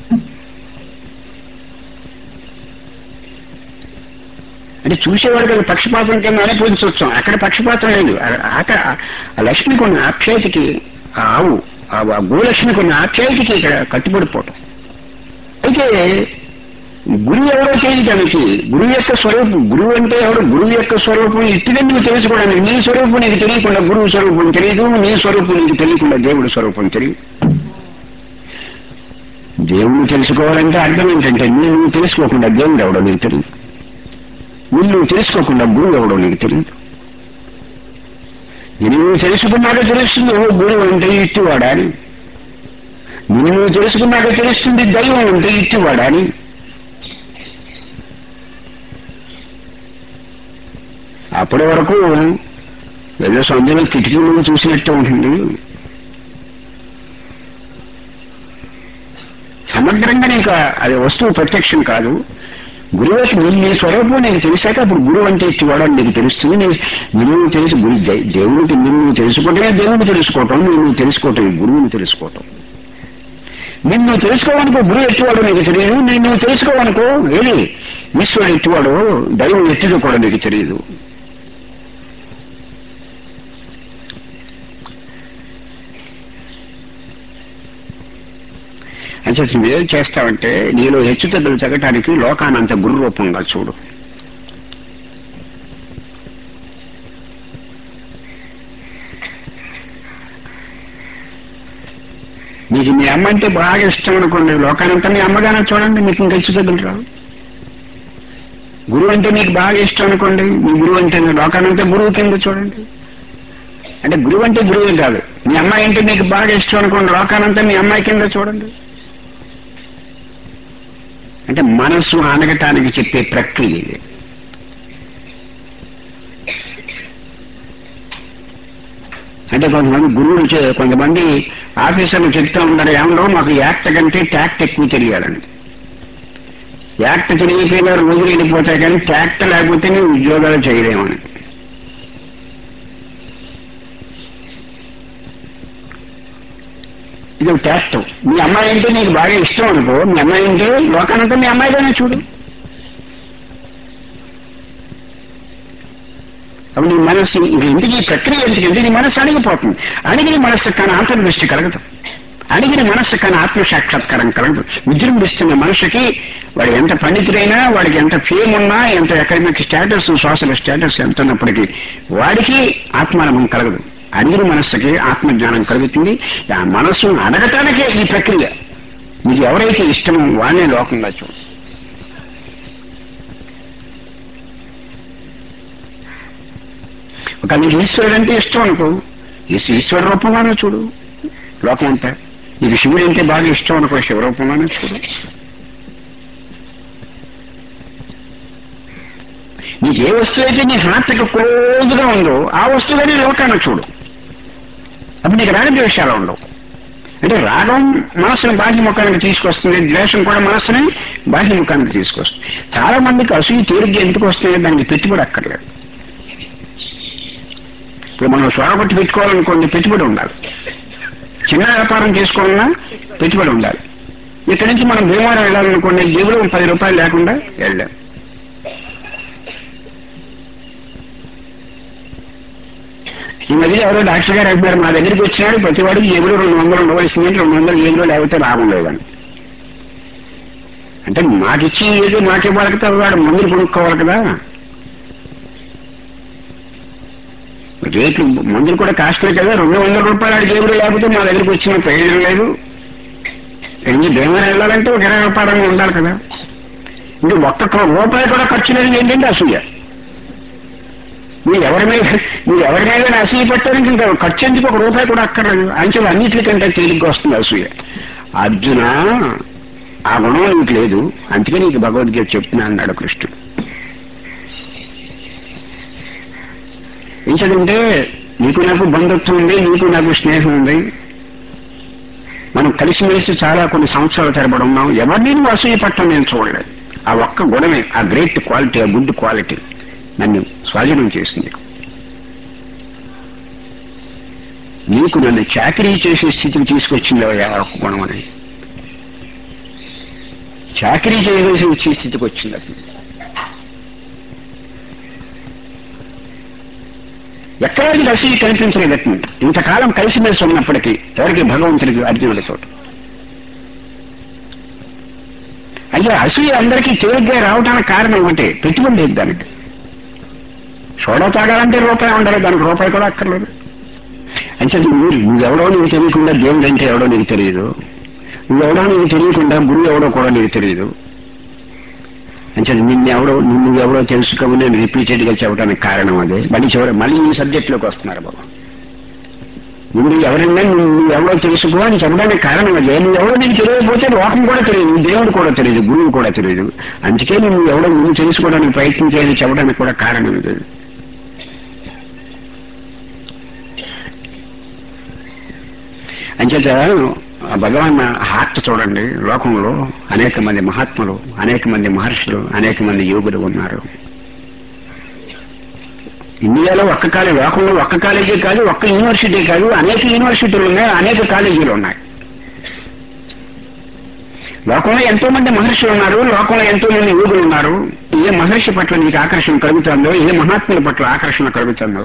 Speaker 1: అంటే చూసేవాడికి అది పక్షపాతం కింద అనిపించవచ్చు అక్కడ పక్షపాతం లేదు ఆ- అక్కడ ఆ లక్ష్మికి ఉన్న ఆప్యాయతకి ఆ ఆవు ఆ ఆ గోలక్ష్మికి ఉన్న ఆప్యాయతకి ఇక్కడ కట్టుబడిపోవటం అయితే గురువు ఎవరో తెలియటానికి గురువు యొక్క స్వరూపం గురువు అంటే ఎవరు గురువు యొక్క స్వరూపం ఇట్టిగా నువ్వు తెలుసుకోవడానికి నీ స్వరూపం నీకు తెలియకుండా గురువు స్వరూపం తెలియదు నీ స్వరూపం నీకు తెలియకుండా దేవుడి స్వరూపం తెలియదు దేవుడు తెలుసుకోవాలంటే అర్థం ఏంటంటే నువ్వు తెలుసుకోకుండా దేవుడు ఎవడో నీకు తెలియదు నిన్ను తెలుసుకోకుండా గురువు ఎవడో నీకు తెలియదు నిన్ను తెలుసుకున్నాక తెలుస్తుంది ఓ గురువు అంటే ఇట్టివాడా అని నిన్ను తెలుసుకున్నాక తెలుస్తుంది దైవం అంటే ఇట్టివాడా అని అప్పటి వరకు ఏదో సొంతంగా కిటికీలో చూసినట్టే ఉంటుంది సమగ్రంగా నీకు అది వస్తువు ప్రత్యక్షం కాదు గురువుకి నీ నీ స్వరూపం నీకు తెలిసాక అప్పుడు గురువు అంటే ఇచ్చివాడని నీకు తెలుస్తుంది నీ- నిన్ను తెలిసి గురు దే- దేవుడికి నిన్ను తెలుసుకోవటమే దేవుడు తెలుసుకోవటం నిన్ను తెలుసుకోవటం గురువుని తెలుసుకోవటం నిన్ను తెలుసుకోవనుకో గురువు ఎట్టివాడు నీకు తెలియదు నిన్ను తెలుసుకోవనుకో ఏది ఈశ్వరుడు ఎట్టివాడు దైవం ఎట్టిదో కూడా నీకు తెలియదు అంటే నువ్వేం చేస్తావంటే నీలో హెచ్చుతగ్గులు తగ్గటానికి లోకానంత గురు రూపంగా చూడు మీకు మీ అమ్మ అంటే బాగా ఇష్టం అనుకోండి లోకానంతా మీ అమ్మగానే చూడండి మీకు ఇంకా హెచ్చుతగ్గులు రావు గురువు అంటే మీకు బాగా ఇష్టం అనుకోండి మీ గురువు అంటే లోకానంతా గురువు కింద చూడండి అంటే గురువు అంటే గురువే కాదు మీ అమ్మాయి అంటే మీకు బాగా ఇష్టం అనుకోండి లోకానంతా మీ అమ్మాయి కింద చూడండి అంటే మనస్సు అనగటానికి చెప్పే ప్రక్రియ ఇది అంటే కొంతమంది గురువులు చే- కొంతమంది ఆఫీసర్లు చెప్తూ ఉంటారు ఏమన్నా మాకు యాక్ట్ కంటే ట్యాక్ట్ ఎక్కువ తెలియాలని యాక్ట్ తెలియకపోయినా రోజులు వెళ్ళిపోతాయి కానీ ట్యాక్ట్ లేకపోతే నువ్వు ఉద్యోగాలు చేయలేమని ఇది ఒక టెస్ట్ మీ అమ్మాయి అంటే నీకు బాగా ఇష్టం అనుకో మీ అమ్మాయి అంటే లోకానంతా మీ అమ్మాయిగానే చూడు అప్పుడు నీ మనస్సు ఇది ఎందుకు ఈ ప్రక్రియ ఎందుకంటే నీ మనస్సు అణిగిపోతుంది అణిగిన మనస్సు కానీ అంతర్దృష్టి కలగదు అణిగిన మనస్సు కానీ ఆత్మసాక్షాత్కారం కలగదు విజృంభిస్తున్న మనిషికి వాడు ఎంత పండితుడైనా వాడికి ఎంత ఫేమ్ ఉన్నా ఎంత అకాడమిక్ స్టేటస్ సోషల్ స్టేటస్ ఎంత ఉన్నప్పటికీ వాడికి ఆత్మానుభవం కలగదు అడిగిన మనస్సుకి ఆత్మజ్ఞానం కలుగుతుంది ఆ మనస్సును అడగటానికే ఈ ప్రక్రియ మీకు ఎవరైతే ఇష్టమో వాడినే లోకంగా చూడు ఒక నీకు ఈశ్వరుడు అంటే ఇష్టం అనుకో ఈశ్వ- ఈశ్వర రూపంగానే చూడు లోకం అంతా నీకు శివుడు అంటే బాగా ఇష్టం అనుకో శివ రూపంగానే చూడు నీకు ఏ వస్తువు అయితే నీ హార్ట్కి క్లోజ్గా ఉందో ఆ వస్తువుని లోకాన్ని చూడు అప్పుడు నీకు రాగద్వేషాలు ఉండవు అంటే రాగం మనసుని బాహ్యముఖానికి తీసుకొస్తుంది ద్వేషం కూడా మనసుని బాహ్యముఖానికి తీసుకొస్తుంది చాలా మందికి అసూయ తేలిగ్గా ఎందుకు వస్తుంది దానికి పెట్టుబడి అక్కర్లేదు ఇప్పుడు మనం సొరగొట్టి పెట్టుకోవాలనుకోండి పెట్టుబడి ఉండాలి చిన్న వ్యాపారం చేసుకోవాలన్నా పెట్టుబడి ఉండాలి ఇక్కడి నుంచి మనం భీమవరం వెళ్ళాలనుకోండి జేబులో పది రూపాయలు లేకుండా వెళ్ళాం ఈ మధ్య ఎవరో డాక్టర్ గారు అంటున్నారు మా దగ్గరికి వచ్చినాడు ప్రతివాడికి జేబులో రెండు వందలు ఉండవలసింది రెండు వందలు జేబులో లేకపోతే లాభం లేదని అంటే మాకిచ్చి ఏదో మాకే వాళ్ళకి వాడు మందులు కొనుక్కోవాలి కదా రేట్లు మందులు కూడా కాస్ట్లే కదా రెండు వందల రూపాయలు ఆడి జేబులో లేకపోతే మా దగ్గరికి వచ్చిన ప్రయోజనం లేదు ఎన్ని భీమవరం వెళ్ళాలంటే ఒక ఇరవై రూపాయలు ఉండాలి కదా ఇంకా ఒక్క రూపాయి కూడా ఖర్చు లేదు ఏంటంటే అసూయ మీరు ఎవరి మీద మీరు ఎవరి మీద అసూయ పెట్టడానికి ఇంకా ఖర్చు ఎందుకు ఒక రూపాయి కూడా అక్కర్లేదు అంచెలు అన్నిటికంటే తేలిగ్గా వస్తుంది అసూయ అర్జున ఆ గుణం నీకు లేదు అందుకే నీకు భగవద్గీత చెప్తున్నా అన్నాడు కృష్ణుడు ఏంటంటే నీకు నాకు బంధుత్వం ఉంది నీకు నాకు స్నేహం ఉంది మనం కలిసిమెలిసి చాలా కొన్ని సంవత్సరాల తరబడి ఉన్నాం ఎవరిని నువ్వు అసూయ పట్టడం నేను చూడలేదు ఆ ఒక్క గుణమే ఆ గ్రేట్ క్వాలిటీ ఆ గుడ్ క్వాలిటీ నన్ను స్వాధీనం చేసింది నీకు నన్ను చాకరీ చేసే స్థితికి తీసుకొచ్చింది ఆ ఒక్క గుణం అని చాకరీ చేయవలసి వచ్చే స్థితికి వచ్చింది అది ఎక్కడా నీకు అసూయ కనిపించలేదు అట్లా ఇంతకాలం కలిసిమెలిసి ఉన్నప్పటికీ ఎవరికి భగవంతుడికి అర్జునుడి చోట అయితే అసూయ అందరికీ తేలిగ్గా రావడానికి కారణం ఒకటే పెట్టుబడి లేదు దానికి సోడా తాగాలంటే రూపాయి ఉండాలి దానికి రూపాయి కూడా అక్కర్లేదు అంటే నువ్వు నువ్వెవడో నీకు తెలియకుండా దేవుడు అంటే ఎవడో నీకు తెలియదు నువ్వెవడో నీకు తెలియకుండా గురువు ఎవడో కూడా నీకు తెలియదు అంటే నిన్నెవడో నువ్వెవడో తెలుసుకోమని నేను రిపీటెడ్ గా చెప్పడానికి కారణం అదే మళ్ళీ చివరి మళ్ళీ ఈ సబ్జెక్ట్ లోకి వస్తున్నారు బాబు ముందు ఎవరైనా నువ్వు ఎవరో తెలుసుకో అని చెప్పడానికి కారణం అదే నువ్వు ఎవరో నీకు తెలియకపోతే లోకం కూడా తెలియదు దేవుడు కూడా తెలియదు గురువు కూడా తెలియదు అందుకే నువ్వు ఎవడో నువ్వు తెలుసుకోవడానికి ప్రయత్నం చేయాలని చెప్పడానికి కూడా కారణం ఇది అంచేత ఆ భగవాన్ హార్ట్ చూడండి లోకంలో అనేక మంది మహాత్ములు అనేక మంది మహర్షులు అనేక మంది యోగులు ఉన్నారు ఇండియాలో ఒక్క కాలేజీ లోకంలో ఒక్క కాలేజీ కాదు ఒక్క యూనివర్సిటీ కాదు అనేక యూనివర్సిటీలు ఉన్నాయి అనేక కాలేజీలు ఉన్నాయి లోకంలో ఎంతో మంది మహర్షులు ఉన్నారు లోకంలో ఎంతో మంది యోగులు ఉన్నారు ఏ మహర్షి పట్ల నీకు ఆకర్షణ కలుగుతుందో ఏ మహాత్ముల పట్ల ఆకర్షణ కలుగుతుందో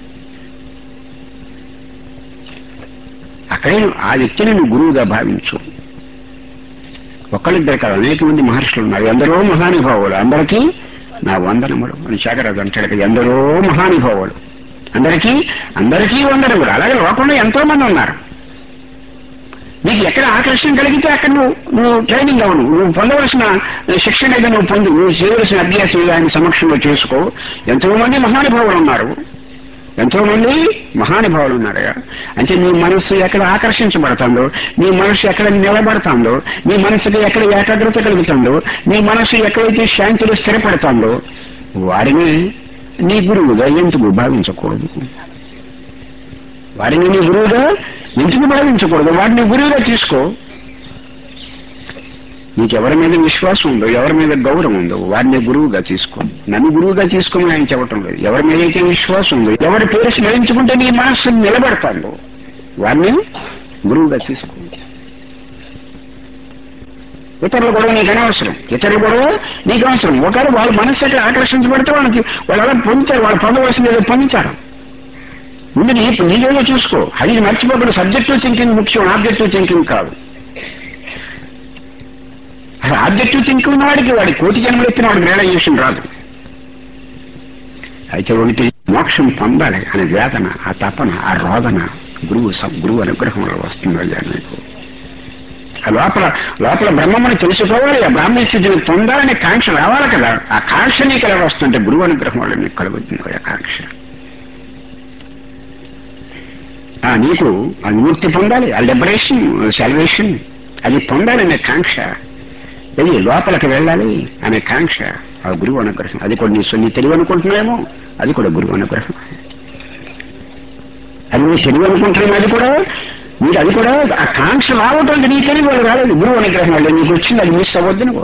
Speaker 1: అక్కడే ఆ వ్యక్తిని నువ్వు గురువుగా భావించు ఒక్కళ్ళిద్దరు కాదు అనేక మంది మహర్షులు ఉన్నారు ఎందరో మహానుభావులు అందరికీ నా వందనములు అని శాఖరాజు అంటాడు కదా ఎందరో మహానుభావులు అందరికీ అందరికీ వందనములు అలాగే లోకంలో ఎంతో మంది ఉన్నారు నీకు ఎక్కడ ఆకర్షణ కలిగితే అక్కడ నువ్వు నువ్వు ట్రైనింగ్ అవ్వను నువ్వు పొందవలసిన శిక్షణ ఏదో నువ్వు పొందు నువ్వు చేయవలసిన అభ్యాసం ఏదో ఆయన సమక్షంలో చేసుకో ఎంతో మంది మహానుభావులు ఉన్నారు ఎంతో మంది మహానుభావులు ఉన్నారు అంటే నీ మనస్సు ఎక్కడ ఆకర్షించబడుతుందో నీ మనస్సు ఎక్కడ నిలబడుతుందో నీ మనస్సుకి ఎక్కడ ఏకాగ్రత కలుగుతుందో నీ మనస్సు ఎక్కడైతే శాంతిలో స్థిరపడుతుందో వారిని నీ గురువుగా ఎందుకు భావించకూడదు వారిని నీ గురువుగా ఎందుకు భావించకూడదు వారిని గురువుగా తీసుకో నీకు ఎవరి మీద విశ్వాసం ఉందో ఎవరి మీద గౌరవం ఉందో వారిని గురువుగా తీసుకో నన్ను గురువుగా తీసుకోమని ఆయన చెప్పటం లేదు ఎవరి మీద అయితే విశ్వాసం ఉందో ఎవరి పేరు స్మరించుకుంటే నీ మనస్సు నిలబడతాను వారిని గురువుగా తీసుకో ఇతరుల గొడవ నీకు అనవసరం ఇతరుల గొడవ నీకు అవసరం ఒకవేళ వాళ్ళ మనస్సు ఎక్కడ ఆకర్షించబడితే వాళ్ళకి వాళ్ళు అలా పొందుతారు వాళ్ళు పొందవలసింది ఏదో పొందుతారు ముందు నీ నీకేదో చూసుకో అది మర్చిపోకుండా సబ్జెక్టివ్ థింకింగ్ ముఖ్యం ఆబ్జెక్టివ్ థింకింగ్ కాదు అసలు ఆబ్జెక్టివ్ థింకింగ్ ఉన్నవాడికి వాడి కోటి జన్మలు ఎత్తిన వాడికి రియలైజేషన్ రాదు అయితే ఒకటి మోక్షం పొందాలి అనే వేదన ఆ తపన ఆ రోదన గురువు సం- గురువు అనుగ్రహంలో వస్తుంది నీకు ఆ లోపల లోపల బ్రహ్మమని తెలుసుకోవాలి ఆ బ్రాహ్మణ స్థితిని పొందాలనే కాంక్ష రావాలి కదా ఆ కాంక్ష నీకు ఎలా వస్తుంటే గురువు అనుగ్రహం వల్ల నీకు కలుగుతుంది ఆ కాంక్ష ఆ నీకు ఆ విముక్తి పొందాలి ఆ లిబరేషన్ సెలవేషన్ అది పొందాలనే కాంక్ష అది లోపలికి వెళ్ళాలి అనే కాంక్ష ఆ గురువు అనుగ్రహం అది కూడా నీ నీ తెలివి అనుకుంటున్నామో అది కూడా గురువు అనుగ్రహం అది నువ్వు తెలివి అనుకుంటున్నావు అది కూడా మీరు అది కూడా ఆ కాంక్ష రావటం నీ తెలివి వాళ్ళు రాలేదు గురువు అనుగ్రహం వల్ల నీకు వచ్చింది అది మిస్ అవ్వద్దు నువ్వు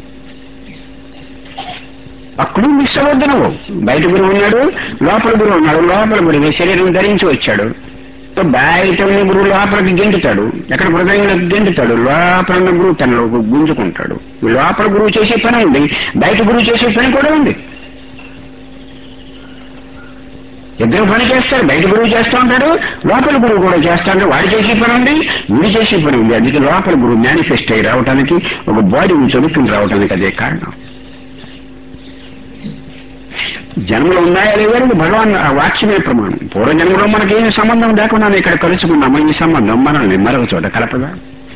Speaker 1: అప్పుడు మిస్ అవ్వద్దు నువ్వు బయట గురువు ఉన్నాడు లోపల గురువు ఉన్నాడు లోపల గురువు శరీరం ధరించి వచ్చాడు బయట ఉన్న గురువు లోపలికి గెంటుతాడు ఎక్కడ హృదయంలోకి గెంటుతాడు లోపల ఉన్న గురువు తనలో గుంజుకుంటాడు ఈ లోపల గురువు చేసే పని ఉంది బయట గురువు చేసే పని కూడా ఉంది ఇద్దరు పని చేస్తారు బయట గురువు చేస్తూ ఉంటాడు లోపల గురువు కూడా చేస్తా ఉంటాడు వాడు చేసే పని ఉంది వీడు చేసే పని ఉంది అందుకే లోపల గురువు మేనిఫెస్ట్ అయ్యి రావడానికి ఒక బాడీని చదువుకుని రావడానికి అదే కారణం జన్మలు ఉన్నాయా లేవని భగవాన్ ఆ వాక్యమే ప్రమాణం పూర్వజన్మలో మనకి ఏమి సంబంధం లేకుండా ఇక్కడ కలుసుకున్నాము ఈ సంబంధం మనల్ని మరొక చోట కలపదా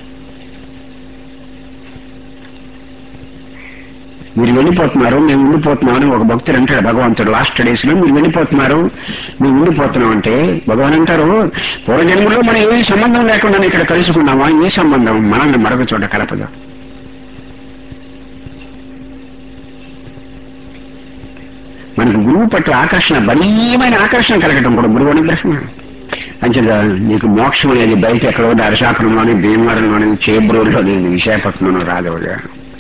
Speaker 1: మీరు వెళ్ళిపోతున్నారు మేము ఉండిపోతున్నాం అని ఒక భక్తుడు అంటాడు భగవంతుడు లాస్ట్ డేస్ లో మీరు వెళ్ళిపోతున్నారు మేము ఉండిపోతున్నాం అంటే భగవాన్ అంటారు పూర్వజన్మలో మనం ఏమి సంబంధం లేకుండా ఇక్కడ కలుసుకున్నామా ఈ సంబంధం మనల్ని మరొక చోట కలపదా మనకు గురువు పట్ల ఆకర్షణ బలీయమైన ఆకర్షణ కలగటం కూడా గురువు అనుగ్రహం అంచేత నీకు మోక్షం అనేది బయట ఎక్కడో దర్శాపురంలోని భీమవరంలోని చేబ్రోడ్లోని విశాఖపట్నంలో రాదవుగా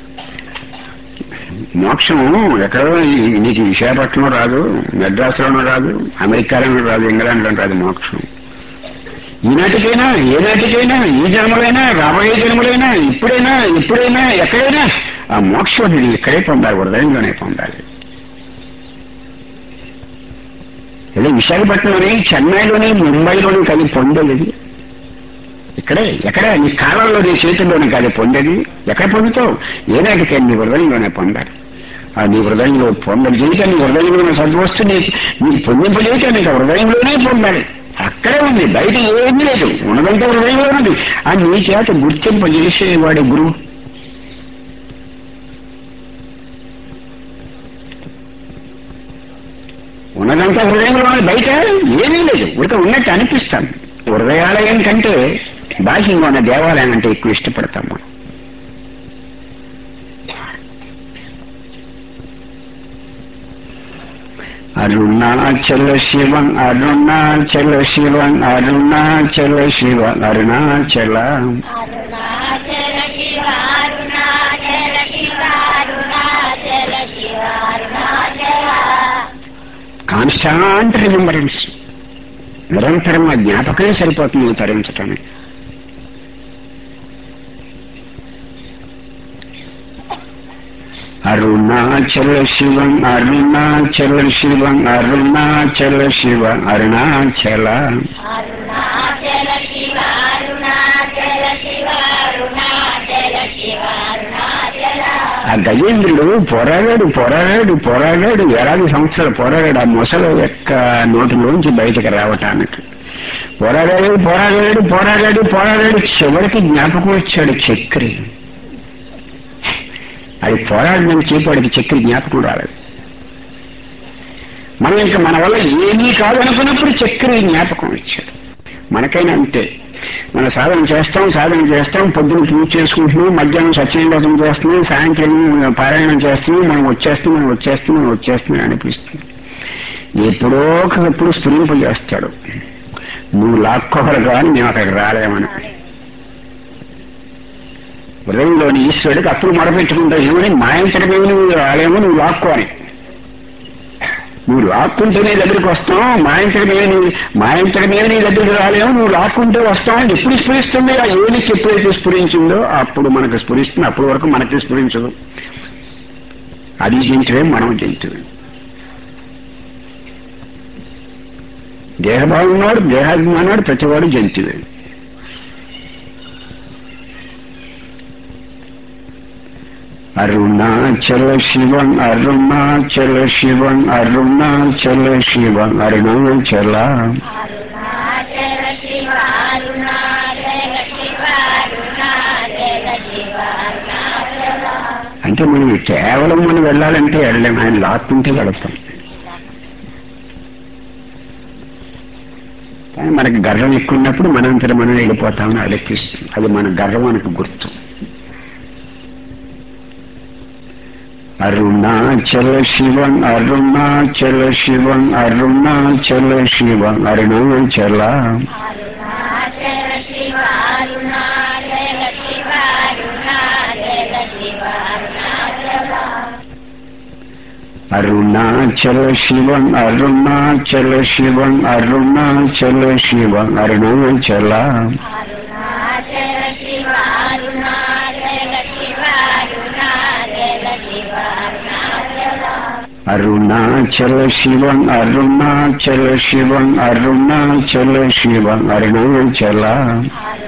Speaker 1: మోక్షం ఎక్కడో ఈ- నీకు విశాఖపట్నంలో రాదు మెడ్రాస్లోనూ రాదు అమెరికాలోనూ రాదు ఇంగ్లాండ్లో రాదు మోక్షం ఈనాటికైనా ఏనాటికైనా ఈ జన్మలైనా రాబోయే జన్మలైనా ఇప్పుడైనా ఎప్పుడైనా ఎక్కడైనా ఆ మోక్షం అనేది ఇక్కడే పొందాలి హృదయంలోనే పొందాలి ఏదో విశాఖపట్నంలోని చెన్నైలోని ముంబైలోని కాదు పొందేది ఇక్కడే ఎక్కడ నీ కాలంలో నీ చేతుల్లోనే కాదు పొందేది ఎక్కడ పొందుతావు ఏనాటికైనా నీ హృదయంలోనే పొందాలి ఆ నీ హృదయంలో పొందని జీవితం నీ హృదయంలోనే సద్వస్తు నీ నీ పొందింపజేయటం నీకు హృదయంలోనే పొందాలి అక్కడే ఉంది బయట ఏమీ లేదు ఉన్నదంతా హృదయంలో ఉంది ఆ నీ చేత గుర్తింపజేసేవాడు గురువు ఉన్నదంతా హృదయంలో ఉంది బయట ఏమీ లేదు ఉడక ఉన్నట్టు అనిపిస్తాను హృదయాలయం కంటే బాహ్యంగా ఉన్న దేవాలయం అంటే ఎక్కువ ఇష్టపడతాం మనం అరుణాచల శివం అరుణాచల శివం అరుణాచల శివం అరుణాచల
Speaker 2: అరుణాచల శివ అరుణాచల శివ అరుణాచల శివ అరుణాచల
Speaker 1: కాన్స్టాంట్ రిమెంబరెన్స్ నిరంతరం ఆ జ్ఞాపకమే సరిపోతుంది నువ్వు తరించటానికి అరుణాచల శివం అరుణాచల శివం అరుణాచల శివం అరుణాచల
Speaker 2: అరుణాచల శివ అరుణాచల శివ అరుణాచల శివ అరుణాచల
Speaker 1: ఆ గజేంద్రుడు పోరాడాడు పోరాడాడు పోరాడాడు వేలాది సంవత్సరాలు పోరాడాడు ఆ మొసలు యొక్క నోటిలోంచి బయటకు రావటానికి పోరాడాడు పోరాడాడు పోరాడాడు పోరాడాడు చివరికి జ్ఞాపకం వచ్చాడు చక్రి అది పోరాడడం చేపాడికి చక్రి జ్ఞాపకం రాలేదు మనం ఇంకా మన వల్ల ఏమీ కాదు అనుకున్నప్పుడు చక్రి జ్ఞాపకం వచ్చాడు మనకైనా అంతే మన సాధన చేస్తాం సాధన చేస్తాం పొద్దున పూజ చేసుకుంటున్నాం మధ్యాహ్నం సత్యనారాయణ చేస్తున్నాం సాయంత్రం పారాయణం చేస్తున్నాం మనం వచ్చేస్తాం మనం వచ్చేస్తాం మనం వచ్చేస్తున్నాం అనిపిస్తుంది ఎప్పుడో ఒకప్పుడు స్ఫురింపజేస్తాడు నువ్వు లాక్కోగలరు కానీ మేము అక్కడికి రాలేమని హృదయంలోని ఈశ్వరుడికి అప్పుడు మొరపెట్టుకుంటావు ఏమని మాయించడమేమి నువ్వు రాలేమో నువ్వు లాక్కో అని నువ్వు లాక్కుంటేనే దగ్గరికి వస్తాం మాయించడమే నీ మాయించడమే నీ దగ్గరికి రాలేము నువ్వు లాక్కుంటే వస్తాం అని ఎప్పుడు స్ఫురిస్తుంది ఆ ఏనికి ఎప్పుడైతే స్ఫురించిందో అప్పుడు మనకు స్ఫురిస్తుంది అప్పటి వరకు మనకి స్ఫురించదు అది జంతువే మనం జంతువే దేహభావం ఉన్నాడు దేహాభిమానాడు ప్రతివాడు జంతువే అరుణాచల శివం అరుణాచల శివం అరుణాచల శివం అరుణాచల
Speaker 2: అరుణాచల శివ అరుణాచల శివ అరుణాచల శివ అరుణాచల
Speaker 1: అంటే మనం కేవలం మనం వెళ్ళాలంటే వెళ్ళలేం ఆయన లాక్కుంటే వెళతాం కానీ మనకి గర్వం ఎక్కువ ఉన్నప్పుడు మనంతట మనం వెళ్ళిపోతామని అనిపిస్తుంది అది మన గర్వం మనకు గుర్తు అరుణాచల శివం అరుణాచల శివం అరుణాచల శివం అరుణాచల
Speaker 2: అరుణాచల శివ అరుణాచల శివ అరుణాచల శివ అరుణాచల
Speaker 1: అరుణాచల శివం అరుణాచల శివం అరుణాచల శివం అరుణాచల
Speaker 2: అరుణాచల శివ అరుణాచల శివ అరుణాచల శివ అరుణాచల
Speaker 1: అరుణాచల శివం అరుణాచల శివం అరుణాచల శివం అరుణాచల
Speaker 2: అరుణాచల